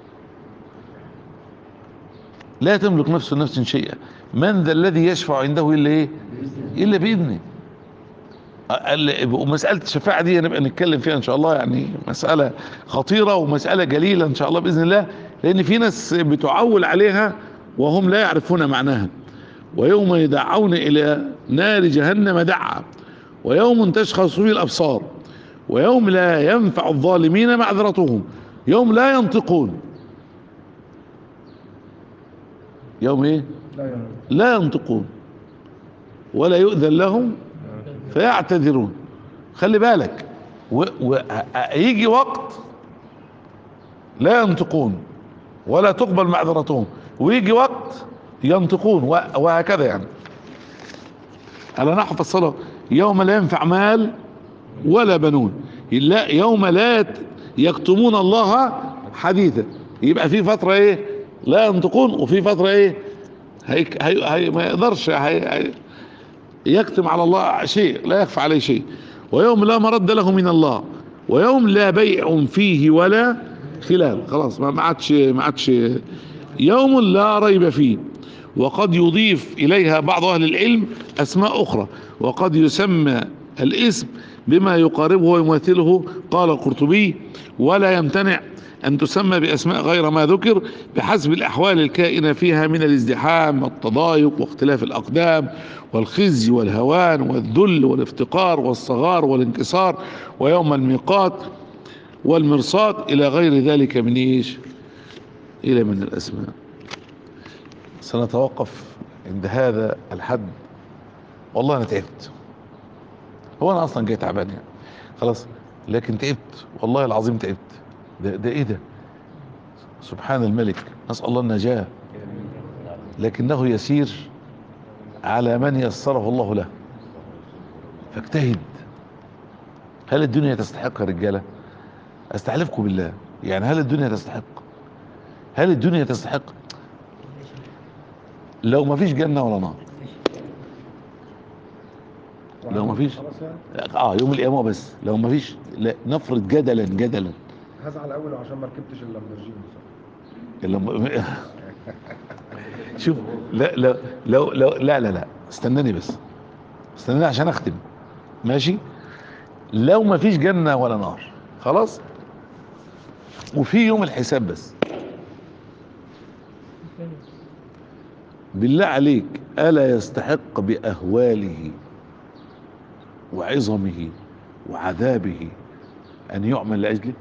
لا تملك نفس لنفس شيئا من ذا الذي يشفع عنده الا ايه الا باذنه ال- ومسألة الشفاعة دي نبقى نتكلم فيها إن شاء الله يعني مسألة خطيرة ومسألة جليلة إن شاء الله بإذن الله لأن في ناس بتعول عليها وهم لا يعرفون معناها ويوم يدعون إلى نار جهنم دعا ويوم تشخص فيه الأبصار ويوم لا ينفع الظالمين معذرتهم يوم لا ينطقون يوم ايه لا ينفع لا ينطقون ولا يؤذن لهم فيعتذرون خلي بالك ويجي وقت لا ينطقون ولا تقبل معذرتهم ويجي وقت ينطقون و- وهكذا يعني على نحو الصلاة يوم لا ينفع مال ولا بنون لا يوم لا يت- يكتمون الله حديثا يبقى في فترة ايه لا ينطقون وفي فترة ايه هي هي هي ما يقدرش هي هي يكتم على الله شيء لا يخفى عليه شيء ويوم لا مرد له من الله ويوم لا بيع فيه ولا خلال خلاص ما ما عادش ما عادش يوم لا ريب فيه وقد يضيف اليها بعض اهل العلم اسماء اخرى وقد يسمى الاسم بما يقاربه ويماثله قال القرطبي ولا يمتنع أن تسمى بأسماء غير ما ذكر بحسب الأحوال الكائنة فيها من الازدحام والتضايق واختلاف الأقدام والخزي والهوان والذل والافتقار والصغار والانكسار ويوم الميقات والمرصاد إلى غير ذلك من إيش إلى من الأسماء سنتوقف عند هذا الحد والله أنا تعبت هو أنا أصلا جاي تعبان يعني خلاص لكن تعبت والله العظيم تعبت ده, ده ايه ده سبحان الملك نسأل الله النجاة لكنه يسير على من يسره الله له فاجتهد هل الدنيا تستحق يا رجالة استحلفكم بالله يعني هل الدنيا تستحق هل الدنيا تستحق لو ما فيش جنة ولا نار لو ما فيش خلاص يعني اه يوم القيامة بس لو ما فيش لا نفرض جدلا جدلا هزعل قوي عشان ما ركبتش اللامبرجيني لما شوف لا لا لو لو لا لا لا استناني بس استناني عشان اختم ماشي لو ما فيش جنة ولا نار خلاص وفي يوم الحساب بس بالله عليك ألا يستحق بأهواله وعظمه وعذابه أن يعمل لأجله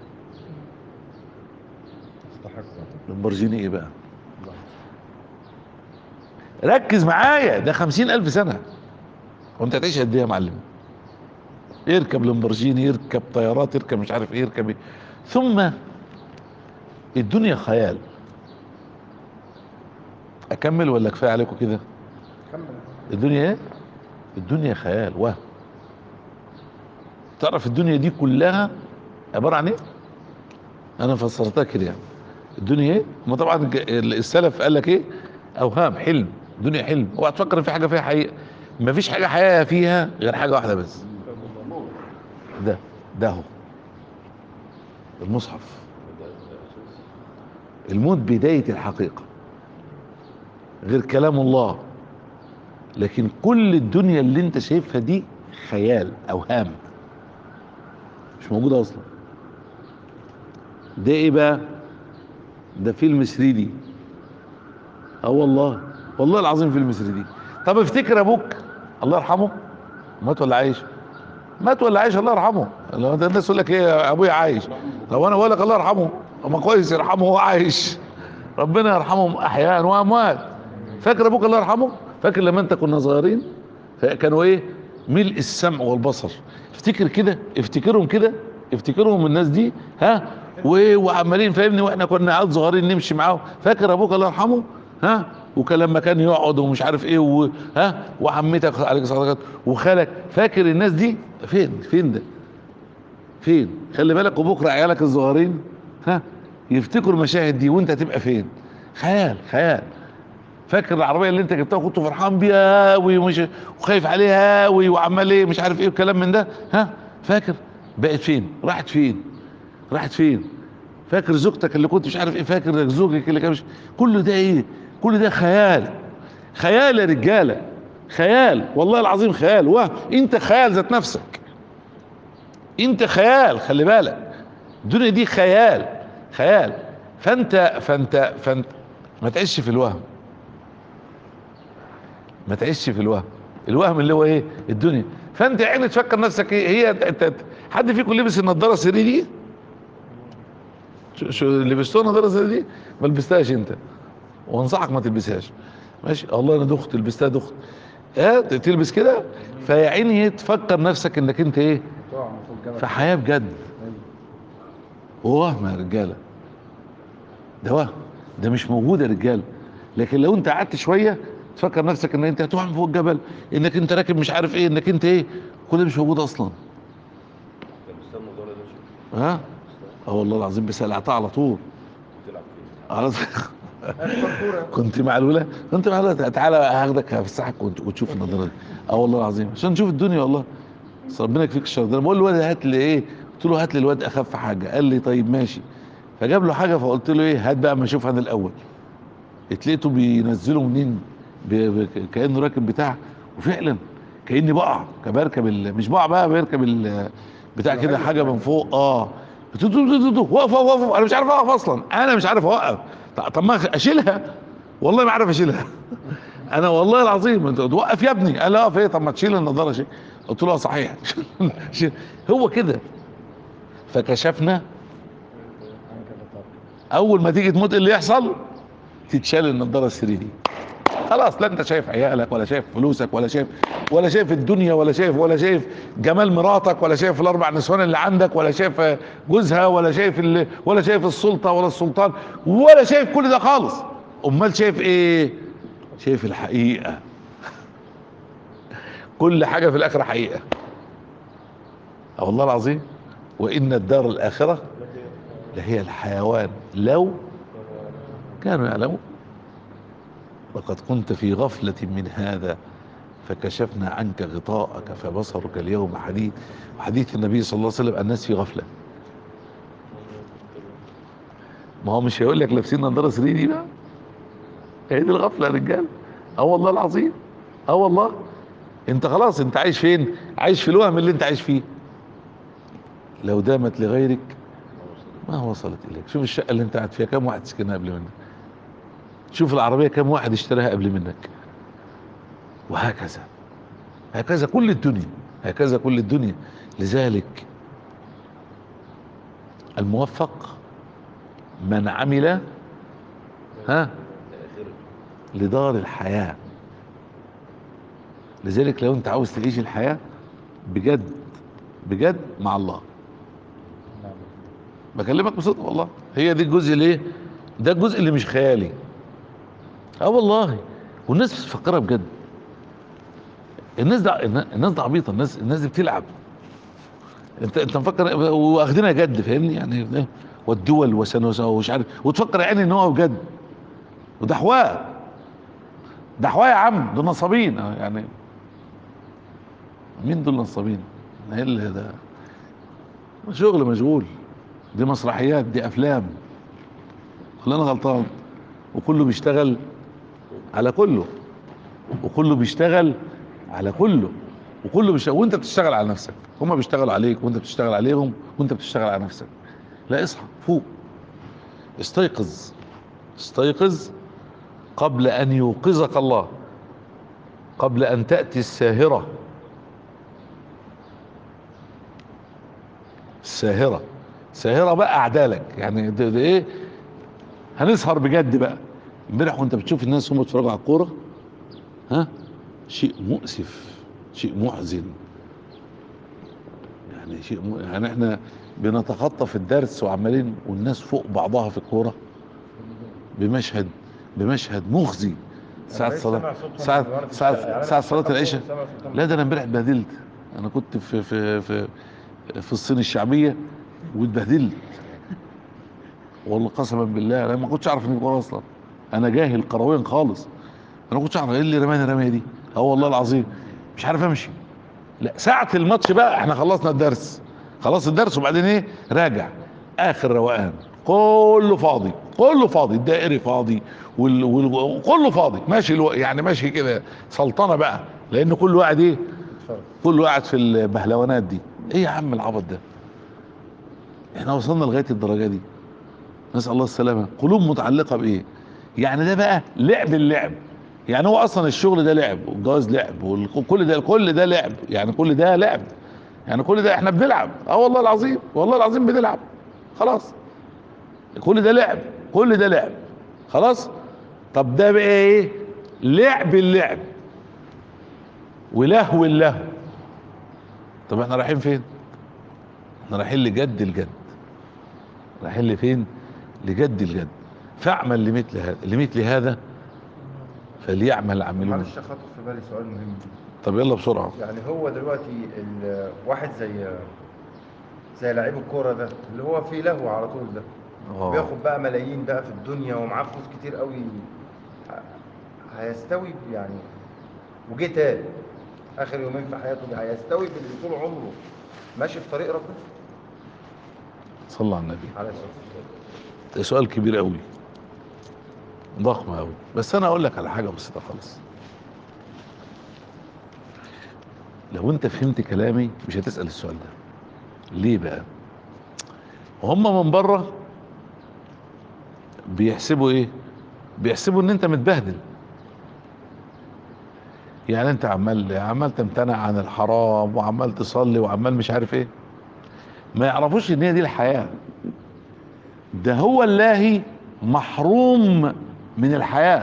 استحق لامبرجيني ايه بقى ركز معايا ده خمسين الف سنة وانت هتعيش قد ايه يا معلم يركب لامبرجيني يركب طيارات يركب مش عارف ايه يركب ايه ثم الدنيا خيال اكمل ولا كفايه عليكم كده كمل الدنيا ايه الدنيا خيال وهم تعرف الدنيا دي كلها عباره عن ايه انا فسرتها كده يعني الدنيا ايه ما طبعا الج- السلف قال لك ايه اوهام حلم الدنيا حلم اوعى تفكر ان في حاجه فيها حقيقه ما فيش حاجه حقيقه فيها غير حاجه واحده بس ده ده هو المصحف الموت بدايه الحقيقه غير كلام الله لكن كل الدنيا اللي انت شايفها دي خيال اوهام مش موجوده اصلا ده ايه بقى ده فيلم 3 دي اه والله والله العظيم فيلم 3 دي طب افتكر ابوك الله يرحمه مات ولا عايش مات ولا عايش الله يرحمه لو ده الناس يقول لك ايه ابويا عايش طب انا بقول لك الله يرحمه اما كويس يرحمه وهو عايش ربنا يرحمهم احياء واموات فاكر ابوك الله يرحمه فاكر لما انت كنا صغيرين كانوا ايه ملء السمع والبصر افتكر كده افتكرهم كده افتكرهم الناس دي ها وايه وعمالين فاهمني واحنا كنا عيال صغيرين نمشي معاهم فاكر ابوك الله يرحمه ها وكان لما كان يقعد ومش عارف ايه و... ها وعمتك عليك صدقات وخالك فاكر الناس دي فين فين ده فين خلي بالك وبكره عيالك الصغيرين ها يفتكروا المشاهد دي وانت هتبقى فين خيال خيال فاكر العربيه اللي انت جبتها وكنت فرحان بيها قوي ومش وخايف عليها قوي وعمال ايه مش عارف ايه وكلام من ده ها فاكر بقت فين راحت فين راحت فين فاكر زوجتك اللي كنت مش عارف ايه فاكر زوجك اللي كان مش كل ده ايه كل ده خيال خيال يا رجاله خيال والله العظيم خيال واه انت خيال ذات نفسك انت خيال خلي بالك الدنيا دي خيال خيال فانت فانت فانت ما تعيش في الوهم ما تعيش في الوهم الوهم اللي هو ايه الدنيا فانت يا عيني تفكر نفسك ايه هي انت حد فيكم لبس النضاره السري دي شو, شو لبستوها النضاره السري دي ما لبستهاش انت وانصحك ما تلبسهاش ماشي الله انا دخت لبستها دخت اه تلبس كده فيا عيني تفكر نفسك انك انت ايه تقع من فوق الجبل في حياه بجد وهم يا رجاله ده وهم ده مش موجود يا رجاله لكن لو انت قعدت شويه تفكر نفسك ان انت هتقع من فوق الجبل انك انت راكب مش عارف ايه انك انت ايه كل ده مش موجود اصلا ها اه والله العظيم بس قلعتها على طول على طول كنت مع الولا كنت مع الولا تعالى هاخدك هفسحك وت- وتشوف النضاره دي اه والله العظيم عشان نشوف الدنيا والله بس ربنا يكفيك الشر ده أنا بقول للواد هات لي ايه قلت له هات لي الواد اخف حاجه قال لي طيب ماشي فجاب له حاجه فقلت له ايه هات بقى اما اشوف انا الاول اتلقيته بينزله منين ب- ب- كانه راكب بتاع وفعلا كاني بقع كان بركب ال- مش بقع بقى بركب ال- بتاع كده حاجه من فوق اه تو- تو- تو- تو- وقف وقف وقف انا مش عارف اقف اصلا انا مش عارف اوقف طب- طب ما اشيلها والله ما عارف اشيلها انا والله العظيم انت توقف يا ابني قال لا اقف ايه طب ما تشيل النضاره شيء قلت له آه صحيح شيل. هو كده فكشفنا عنك الغطاء اول ما تيجي تموت إيه اللي يحصل تتشال النضاره السري دي خلاص لا انت شايف عيالك ولا شايف فلوسك ولا شايف ولا شايف الدنيا ولا شايف ولا شايف جمال مراتك ولا شايف الاربع نسوان اللي عندك ولا شايف جوزها ولا شايف ال... ولا شايف السلطه ولا السلطان ولا شايف كل ده خالص امال شايف ايه شايف الحقيقه كل حاجه في الاخره حقيقه اه والله العظيم وان الدار الاخره لهي الحيوان لو كانوا يعلمون لقد كنت في غفلة من هذا فكشفنا عنك غطاءك فبصرك اليوم حديد وحديث النبي صلى الله عليه وسلم الناس في غفلة ما هو مش هيقول لك لابسين نضاره 3 دي بقى هي دي الغفله يا رجال اه والله العظيم اه والله انت خلاص انت عايش فين عايش في الوهم اللي انت عايش فيه لو دامت لغيرك ما وصلت اليك شوف الشقه اللي انت قاعد فيها كم واحد سكنها قبل منك شوف العربيه كم واحد اشتراها قبل منك وهكذا هكذا كل الدنيا هكذا كل الدنيا لذلك الموفق من عمل ها لدار الحياة لذلك لو انت عاوز تعيش الحياة بجد بجد مع الله نعم بكلمك بصدق والله هي دي الجزء ليه ده الجزء اللي مش خيالي اه والله والناس بتفكرها بجد الناس ده الناس ده عبيطه الناس الناس دي بتلعب انت انت مفكر واخدينها جد فاهمني يعني والدول وسن ومش عارف وتفكر يعني ان هو بجد وده حواه ده حواه يا عم دول نصابين اه يعني مين دول نصابين؟ ايه اللي ده شغل مشغول دي مسرحيات دي افلام ولا انا غلطان وكله بيشتغل على كله وكله بيشتغل على كله وكله بيشتغل وانت بتشتغل على نفسك هما بيشتغلوا عليك وانت بتشتغل عليهم وانت بتشتغل على نفسك لا اصحى فوق استيقظ استيقظ قبل ان يوقظك الله قبل ان تأتي الساهرة الساهرة ساهره بقى اعدالك يعني ده, ده ايه هنسهر بجد بقى امبارح وانت بتشوف الناس هم بيتفرجوا على الكوره ها شيء مؤسف شيء محزن يعني شيء م... يعني احنا بنتخطى في الدرس وعمالين والناس فوق بعضها في الكوره بمشهد بمشهد مخزي ساعة صلاة ساعة ساعة ساعة صلاة العشاء لا ده انا امبارح اتبهدلت انا كنت في في في في الصين الشعبية واتبهدلت والله قسما بالله انا ما كنتش اعرف ان الكوره اصلا انا جاهل كرويا خالص انا ما كنتش اعرف ايه اللي رماني الرميه دي اه والله العظيم مش عارف امشي لا ساعة الماتش بقى احنا خلصنا الدرس خلاص الدرس وبعدين ايه راجع اخر روقان كله فاضي كله فاضي الدائري فاضي وال... وال... كله فاضي ماشي الو... يعني ماشي كده سلطنه بقى لان كل واحد ايه كل واحد في البهلوانات دي ايه يا عم العبط ده احنا وصلنا لغايه الدرجه دي نسال الله السلامه قلوب متعلقه بايه يعني ده بقى لعب اللعب يعني هو اصلا الشغل ده لعب والجواز لعب وكل ده كل ده لعب يعني كل ده لعب يعني كل ده احنا بنلعب اه والله العظيم والله العظيم بنلعب خلاص كل ده لعب كل ده لعب خلاص طب ده بقى ايه لعب اللعب ولهو اللهو طب احنا رايحين فين احنا رايحين لجد الجد رايحين لفين لجد الجد فاعمل لمثل هذا لمثل هذا فليعمل عاملون معلش خطر في بالي سؤال مهم طب يلا بسرعه يعني هو دلوقتي ال- واحد زي زي لعيب الكوره ده اللي هو فيه لهو على طول ده اه بياخد بقى ملايين بقى في الدنيا ومعاه فلوس كتير قوي ه- هيستوي يعني وجه تاني اخر يومين في حياته دي هيستوي باللي طول عمره ماشي في طريق ربنا صلى على النبي عليه الصلاه والسلام ده سؤال كبير قوي ضخم قوي بس انا اقول لك على حاجه بسيطه خالص لو انت فهمت كلامي مش هتسال السؤال ده ليه بقى هم من بره بيحسبوا ايه بيحسبوا ان انت متبهدل يعني انت عمال عمال تمتنع عن الحرام وعمال تصلي وعمال مش عارف ايه ما يعرفوش ان هي دي الحياه ده هو اللاهي محروم من الحياة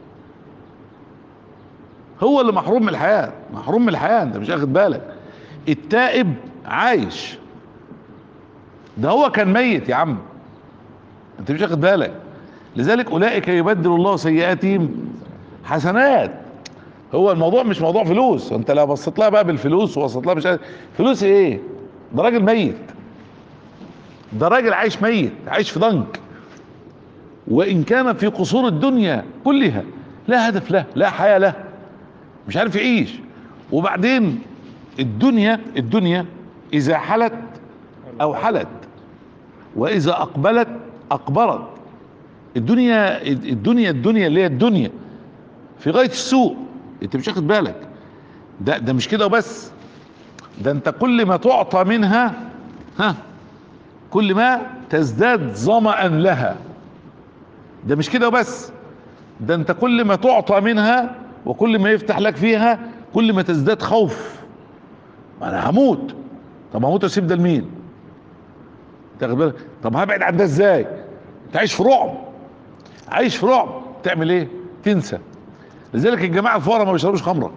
هو اللي محروم من الحياة محروم من الحياة انت مش واخد بالك التائب عايش ده هو كان ميت يا عم انت مش واخد بالك لذلك اولئك يبدل الله سيئاتهم حسنات هو الموضوع مش موضوع فلوس انت لو بصيت لها بقى بالفلوس وبصيت لها مش عارف فلوس ايه ده راجل ميت ده راجل عايش ميت عايش في ضنك وان كان في قصور الدنيا كلها لا هدف له لا حياة له مش عارف يعيش وبعدين الدنيا الدنيا اذا حلت او حلت واذا اقبلت اقبلت الدنيا الدنيا الدنيا اللي هي الدنيا في غاية السوء انت مش واخد بالك ده ده مش كده وبس ده انت كل ما تعطى منها ها كل ما تزداد ظمأ لها ده مش كده وبس ده انت كل ما تعطى منها وكل ما يفتح لك فيها كل ما تزداد خوف ما انا هموت طب هموت اسيب ده لمين تاخد بالك طب هبعد عن ده ازاي انت عايش في رعب عايش في رعب تعمل ايه تنسى لذلك الجماعه الفقراء ما بيشربوش خمره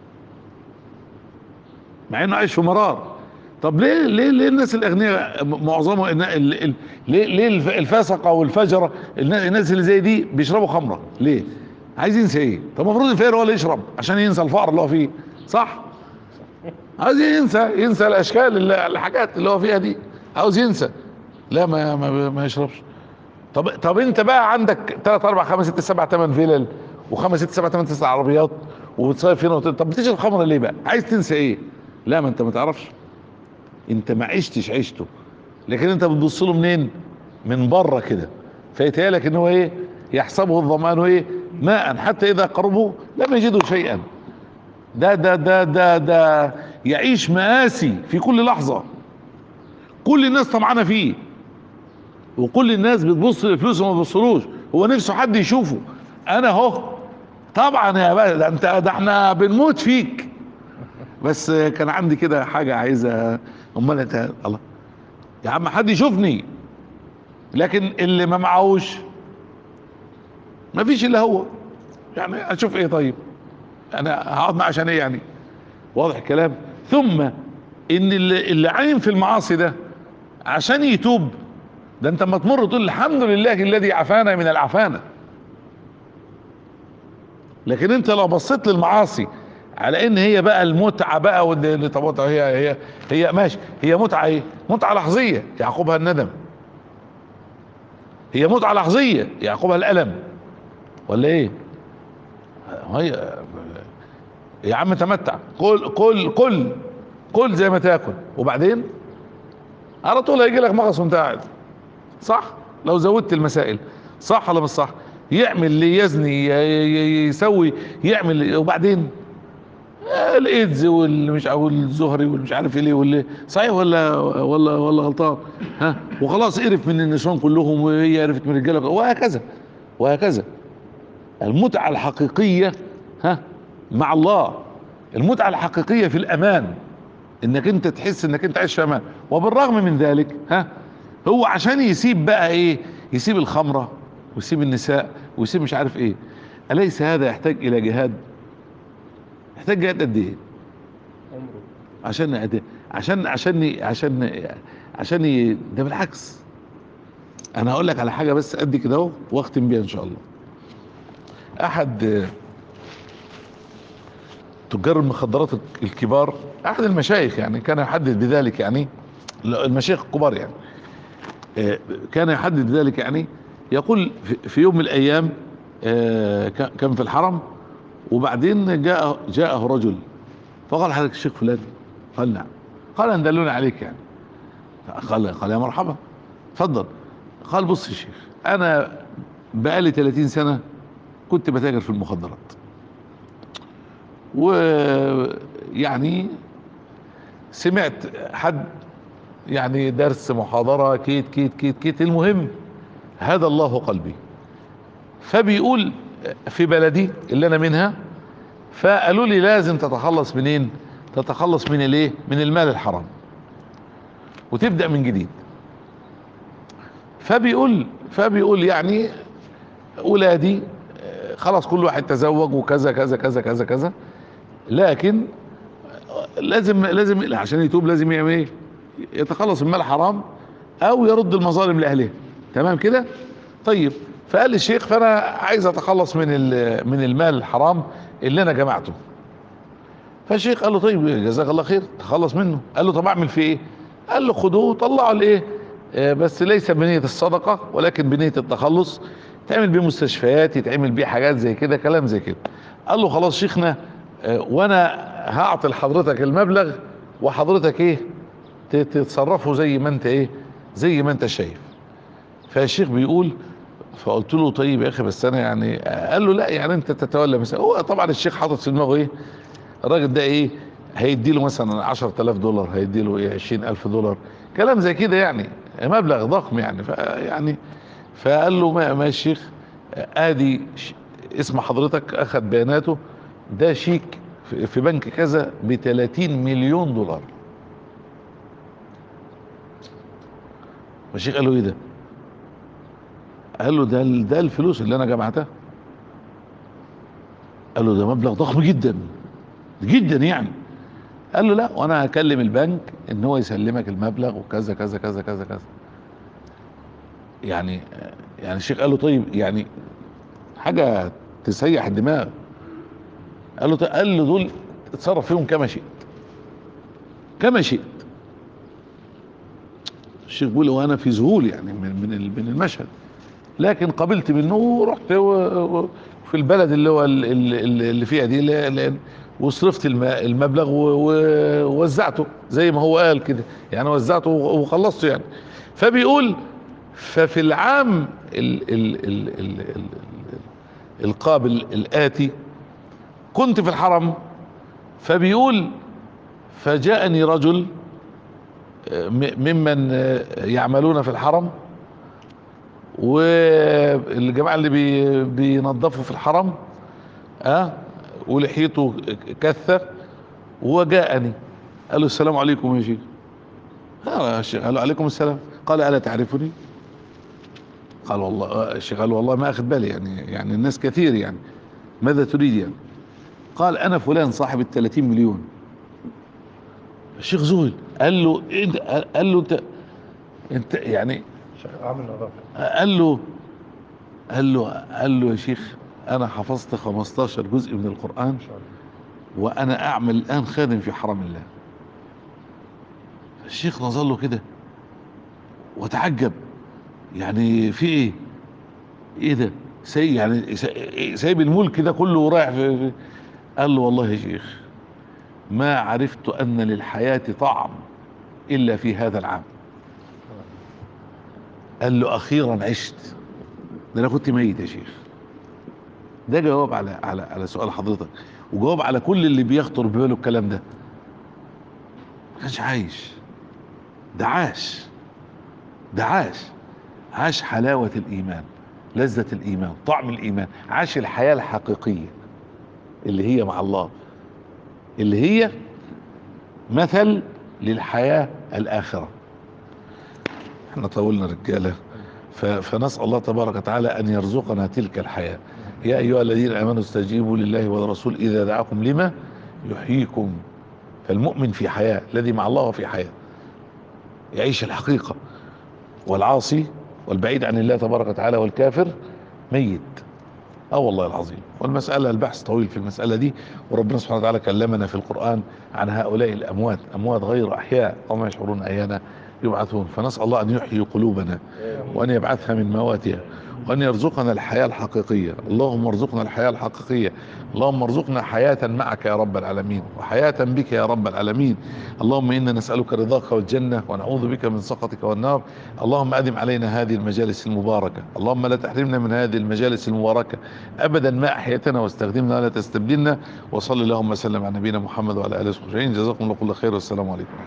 مع انه عايش في مرار طب ليه ليه ليه الناس الاغنياء معظمهم ال- ال- ال- ليه ليه الف- الفاسقه والفجره النا- الناس اللي زي دي بيشربوا خمره ليه عايز ينسى ايه طب المفروض الفقير هو اللي يشرب عشان ينسى الفقر اللي هو فيه صح عايز ينسى ينسى الاشكال اللي الحاجات اللي هو فيها دي عاوز ينسى لا ما ما, ما يشربش طب طب انت بقى عندك 3 4 5 6 7 8 فيلل و5 6 7 8 9 عربيات وبتصيف هنا وت- طب بتشرب خمره ليه بقى عايز تنسى ايه لا ما انت ما تعرفش انت ما عشتش عيشته لكن انت بتبص له منين من بره كده فيتهيألك ان هو ايه يحسبه الظمآن ايه ماء حتى اذا قربوا لم يجدوا شيئا ده ده ده ده ده يعيش مآسي في كل لحظة كل الناس طمعانة فيه وكل الناس بتبص لفلوسه وما بتبصلوش هو نفسه حد يشوفه انا اهو طبعا يا بقى ده انت ده احنا بنموت فيك بس كان عندي كده حاجة عايزة امال انت الله يا عم حد يشوفني لكن اللي ما معهوش ما فيش الا هو يعني اشوف ايه طيب انا هقعد معاه عشان ايه يعني واضح الكلام ثم ان اللي, اللي عايم في المعاصي ده عشان يتوب ده انت اما تمر تقول الحمد لله الذي عافانا من العفانه لكن انت لو بصيت للمعاصي على ان هي بقى المتعه بقى واللي طب هي هي هي ماشي هي متعه ايه؟ متعه لحظيه يعقبها الندم هي متعه لحظيه يعقبها الالم ولا ايه؟ هي يا عم تمتع كل كل كل كل زي ما تاكل وبعدين على طول هيجي لك مغص وانت قاعد صح لو زودت المسائل صح ولا مش صح يعمل اللي يزني ي- ي- يسوي يعمل وبعدين آه، الايدز والمش او الزهري والمش عارف ايه ليه واللي صحيح ولا ولا ولا غلطان ها وخلاص قرف من النسوان كلهم وهي عرفت من الرجاله وهكذا وهكذا المتعه الحقيقيه ها مع الله المتعه الحقيقيه في الامان انك انت تحس انك انت عايش في امان وبالرغم من ذلك ها هو عشان يسيب بقى ايه يسيب الخمره ويسيب النساء ويسيب مش عارف ايه اليس هذا يحتاج الى جهاد يحتاج جهاد قد ايه عمره عشان عشان عشان عشان عشان ي- ده بالعكس انا هقول لك على حاجه بس قد كده اهو واختم بيها ان شاء الله احد آه، تجار المخدرات الكبار احد المشايخ يعني كان يحدد بذلك يعني لا، المشايخ الكبار يعني آه، كان يحدد بذلك يعني يقول في- في يوم من الايام آه، كان كان في الحرم وبعدين جاء جاءه رجل فقال حضرتك الشيخ فلان قال نعم قال ان دلوني عليك يعني قال قال يا مرحبا اتفضل قال بص يا شيخ انا بقالي 30 سنه كنت بتاجر في المخدرات ويعني سمعت حد يعني درس محاضرة كيت كيت كيت كيت المهم هذا الله قلبي فبيقول في بلدي اللي انا منها فقالوا لي لازم تتخلص منين تتخلص من الايه من المال الحرام وتبدأ من جديد فبيقول فبيقول يعني اولادي آه، خلاص كل واحد تزوج وكذا كذا كذا كذا كذا لكن لازم لازم عشان يتوب لازم يعمل ايه يتخلص من المال حرام او يرد المظالم لاهلها تمام كده طيب فقال لي الشيخ فانا عايز اتخلص من ال- من المال الحرام اللي انا جمعته فالشيخ قال له طيب جزاك الله خير تخلص منه قال له طب اعمل فيه ايه قال له خدوه وطلعوا الايه آه، بس ليس بنية الصدقة ولكن بنية التخلص تعمل بيه مستشفيات يتعمل بيه حاجات زي كده كلام زي كده قال له خلاص شيخنا آه، وانا هعطي لحضرتك المبلغ وحضرتك ايه ت- تتصرفوا زي ما انت ايه زي ما انت شايف فالشيخ بيقول فقلت له طيب يا اخي بس انا يعني قال له لا يعني انت تتولى مثلا هو طبعا الشيخ حاطط في دماغه ايه الراجل ده ايه هيدي له مثلا 10000 دولار هيدي له ايه 20000 دولار كلام زي كده يعني مبلغ ضخم يعني يعني فقال له ما, ما يا شيخ ادي ش- اسم حضرتك اخذ بياناته ده شيك في- في بنك كذا ب 30 مليون دولار الشيخ قال له ايه ده قال له ده ده الفلوس اللي انا جمعتها قال له ده مبلغ ضخم جدا جدا يعني قال له لا وانا هكلم البنك ان هو يسلمك المبلغ وكذا كذا كذا كذا كذا يعني يعني الشيخ قال له طيب يعني حاجه تسيح الدماغ قال له قال له دول اتصرف فيهم كما شئت كما شئت الشيخ بيقول وانا في ذهول يعني من من ال- من المشهد لكن قبلت منه ورحت و- و- في البلد اللي هو ال- ال- ال- اللي فيها دي اللي- اللي- وصرفت الم- المبلغ و- و- ووزعته زي ما هو قال كده يعني وزعته وخلصته يعني فبيقول ففي العام ال ال ال ال ال القابل الآتي كنت في الحرم فبيقول فجاءني رجل آه، م- ممن آه، يعملون في الحرم والجماعه اللي بي بينظفوا في الحرم اه ولحيته كثه وجاءني قال له السلام عليكم يا شيخ قال يا شيخ قال له عليكم السلام قال الا تعرفني قال والله آه، الشيخ قال والله ما اخذ بالي يعني يعني الناس كثير يعني ماذا تريد يعني قال انا فلان صاحب ال 30 مليون الشيخ زهل قال له انت قال له انت انت يعني شيخ عامل نظافه قال له قال له قال له يا شيخ انا حفظت 15 جزء من القرآن ان شاء الله وانا اعمل الان خادم في حرم الله الشيخ نظر له كده وتعجب يعني في ايه ايه ده سايب يعني سا- سايب الملك ده كله ورايح في في قال له والله يا شيخ ما عرفت ان للحياة طعم الا في هذا العام قال له اخيرا عشت ده انا كنت ميت يا شيخ ده جواب على على على سؤال حضرتك وجواب على كل اللي بيخطر بباله الكلام ده ما كانش عايش ده عاش ده عاش عاش حلاوة الإيمان لذة الإيمان طعم الإيمان عاش الحياة الحقيقية اللي هي مع الله اللي هي مثل للحياة الآخرة احنا طولنا رجالة ف- فنسأل الله تبارك وتعالى أن يرزقنا تلك الحياة يا أيها الذين آمنوا استجيبوا لله والرسول إذا دعاكم لما يحييكم فالمؤمن في حياة الذي مع الله في حياة يعيش الحقيقة والعاصي والبعيد عن الله تبارك وتعالى والكافر ميت اه والله العظيم والمسألة البحث طويل في المسألة دي وربنا سبحانه وتعالى كلمنا في القرآن عن هؤلاء الأموات أموات غير أحياء وما يشعرون أيانا يبعثون فنسأل الله أن يحيي قلوبنا وأن يبعثها من مواتها وأن يرزقنا الحياة الحقيقية اللهم ارزقنا الحياة الحقيقية اللهم ارزقنا حياة معك يا رب العالمين وحياة بك يا رب العالمين اللهم إنا نسألك رضاك والجنة ونعوذ بك من سخطك والنار اللهم أدم علينا هذه المجالس المباركة اللهم لا تحرمنا من هذه المجالس المباركة أبدا ما أحيتنا واستخدمنا ولا تستبدلنا وصل اللهم وسلم على نبينا محمد وعلى آله وصحبه أجمعين جزاكم الله كل خير والسلام عليكم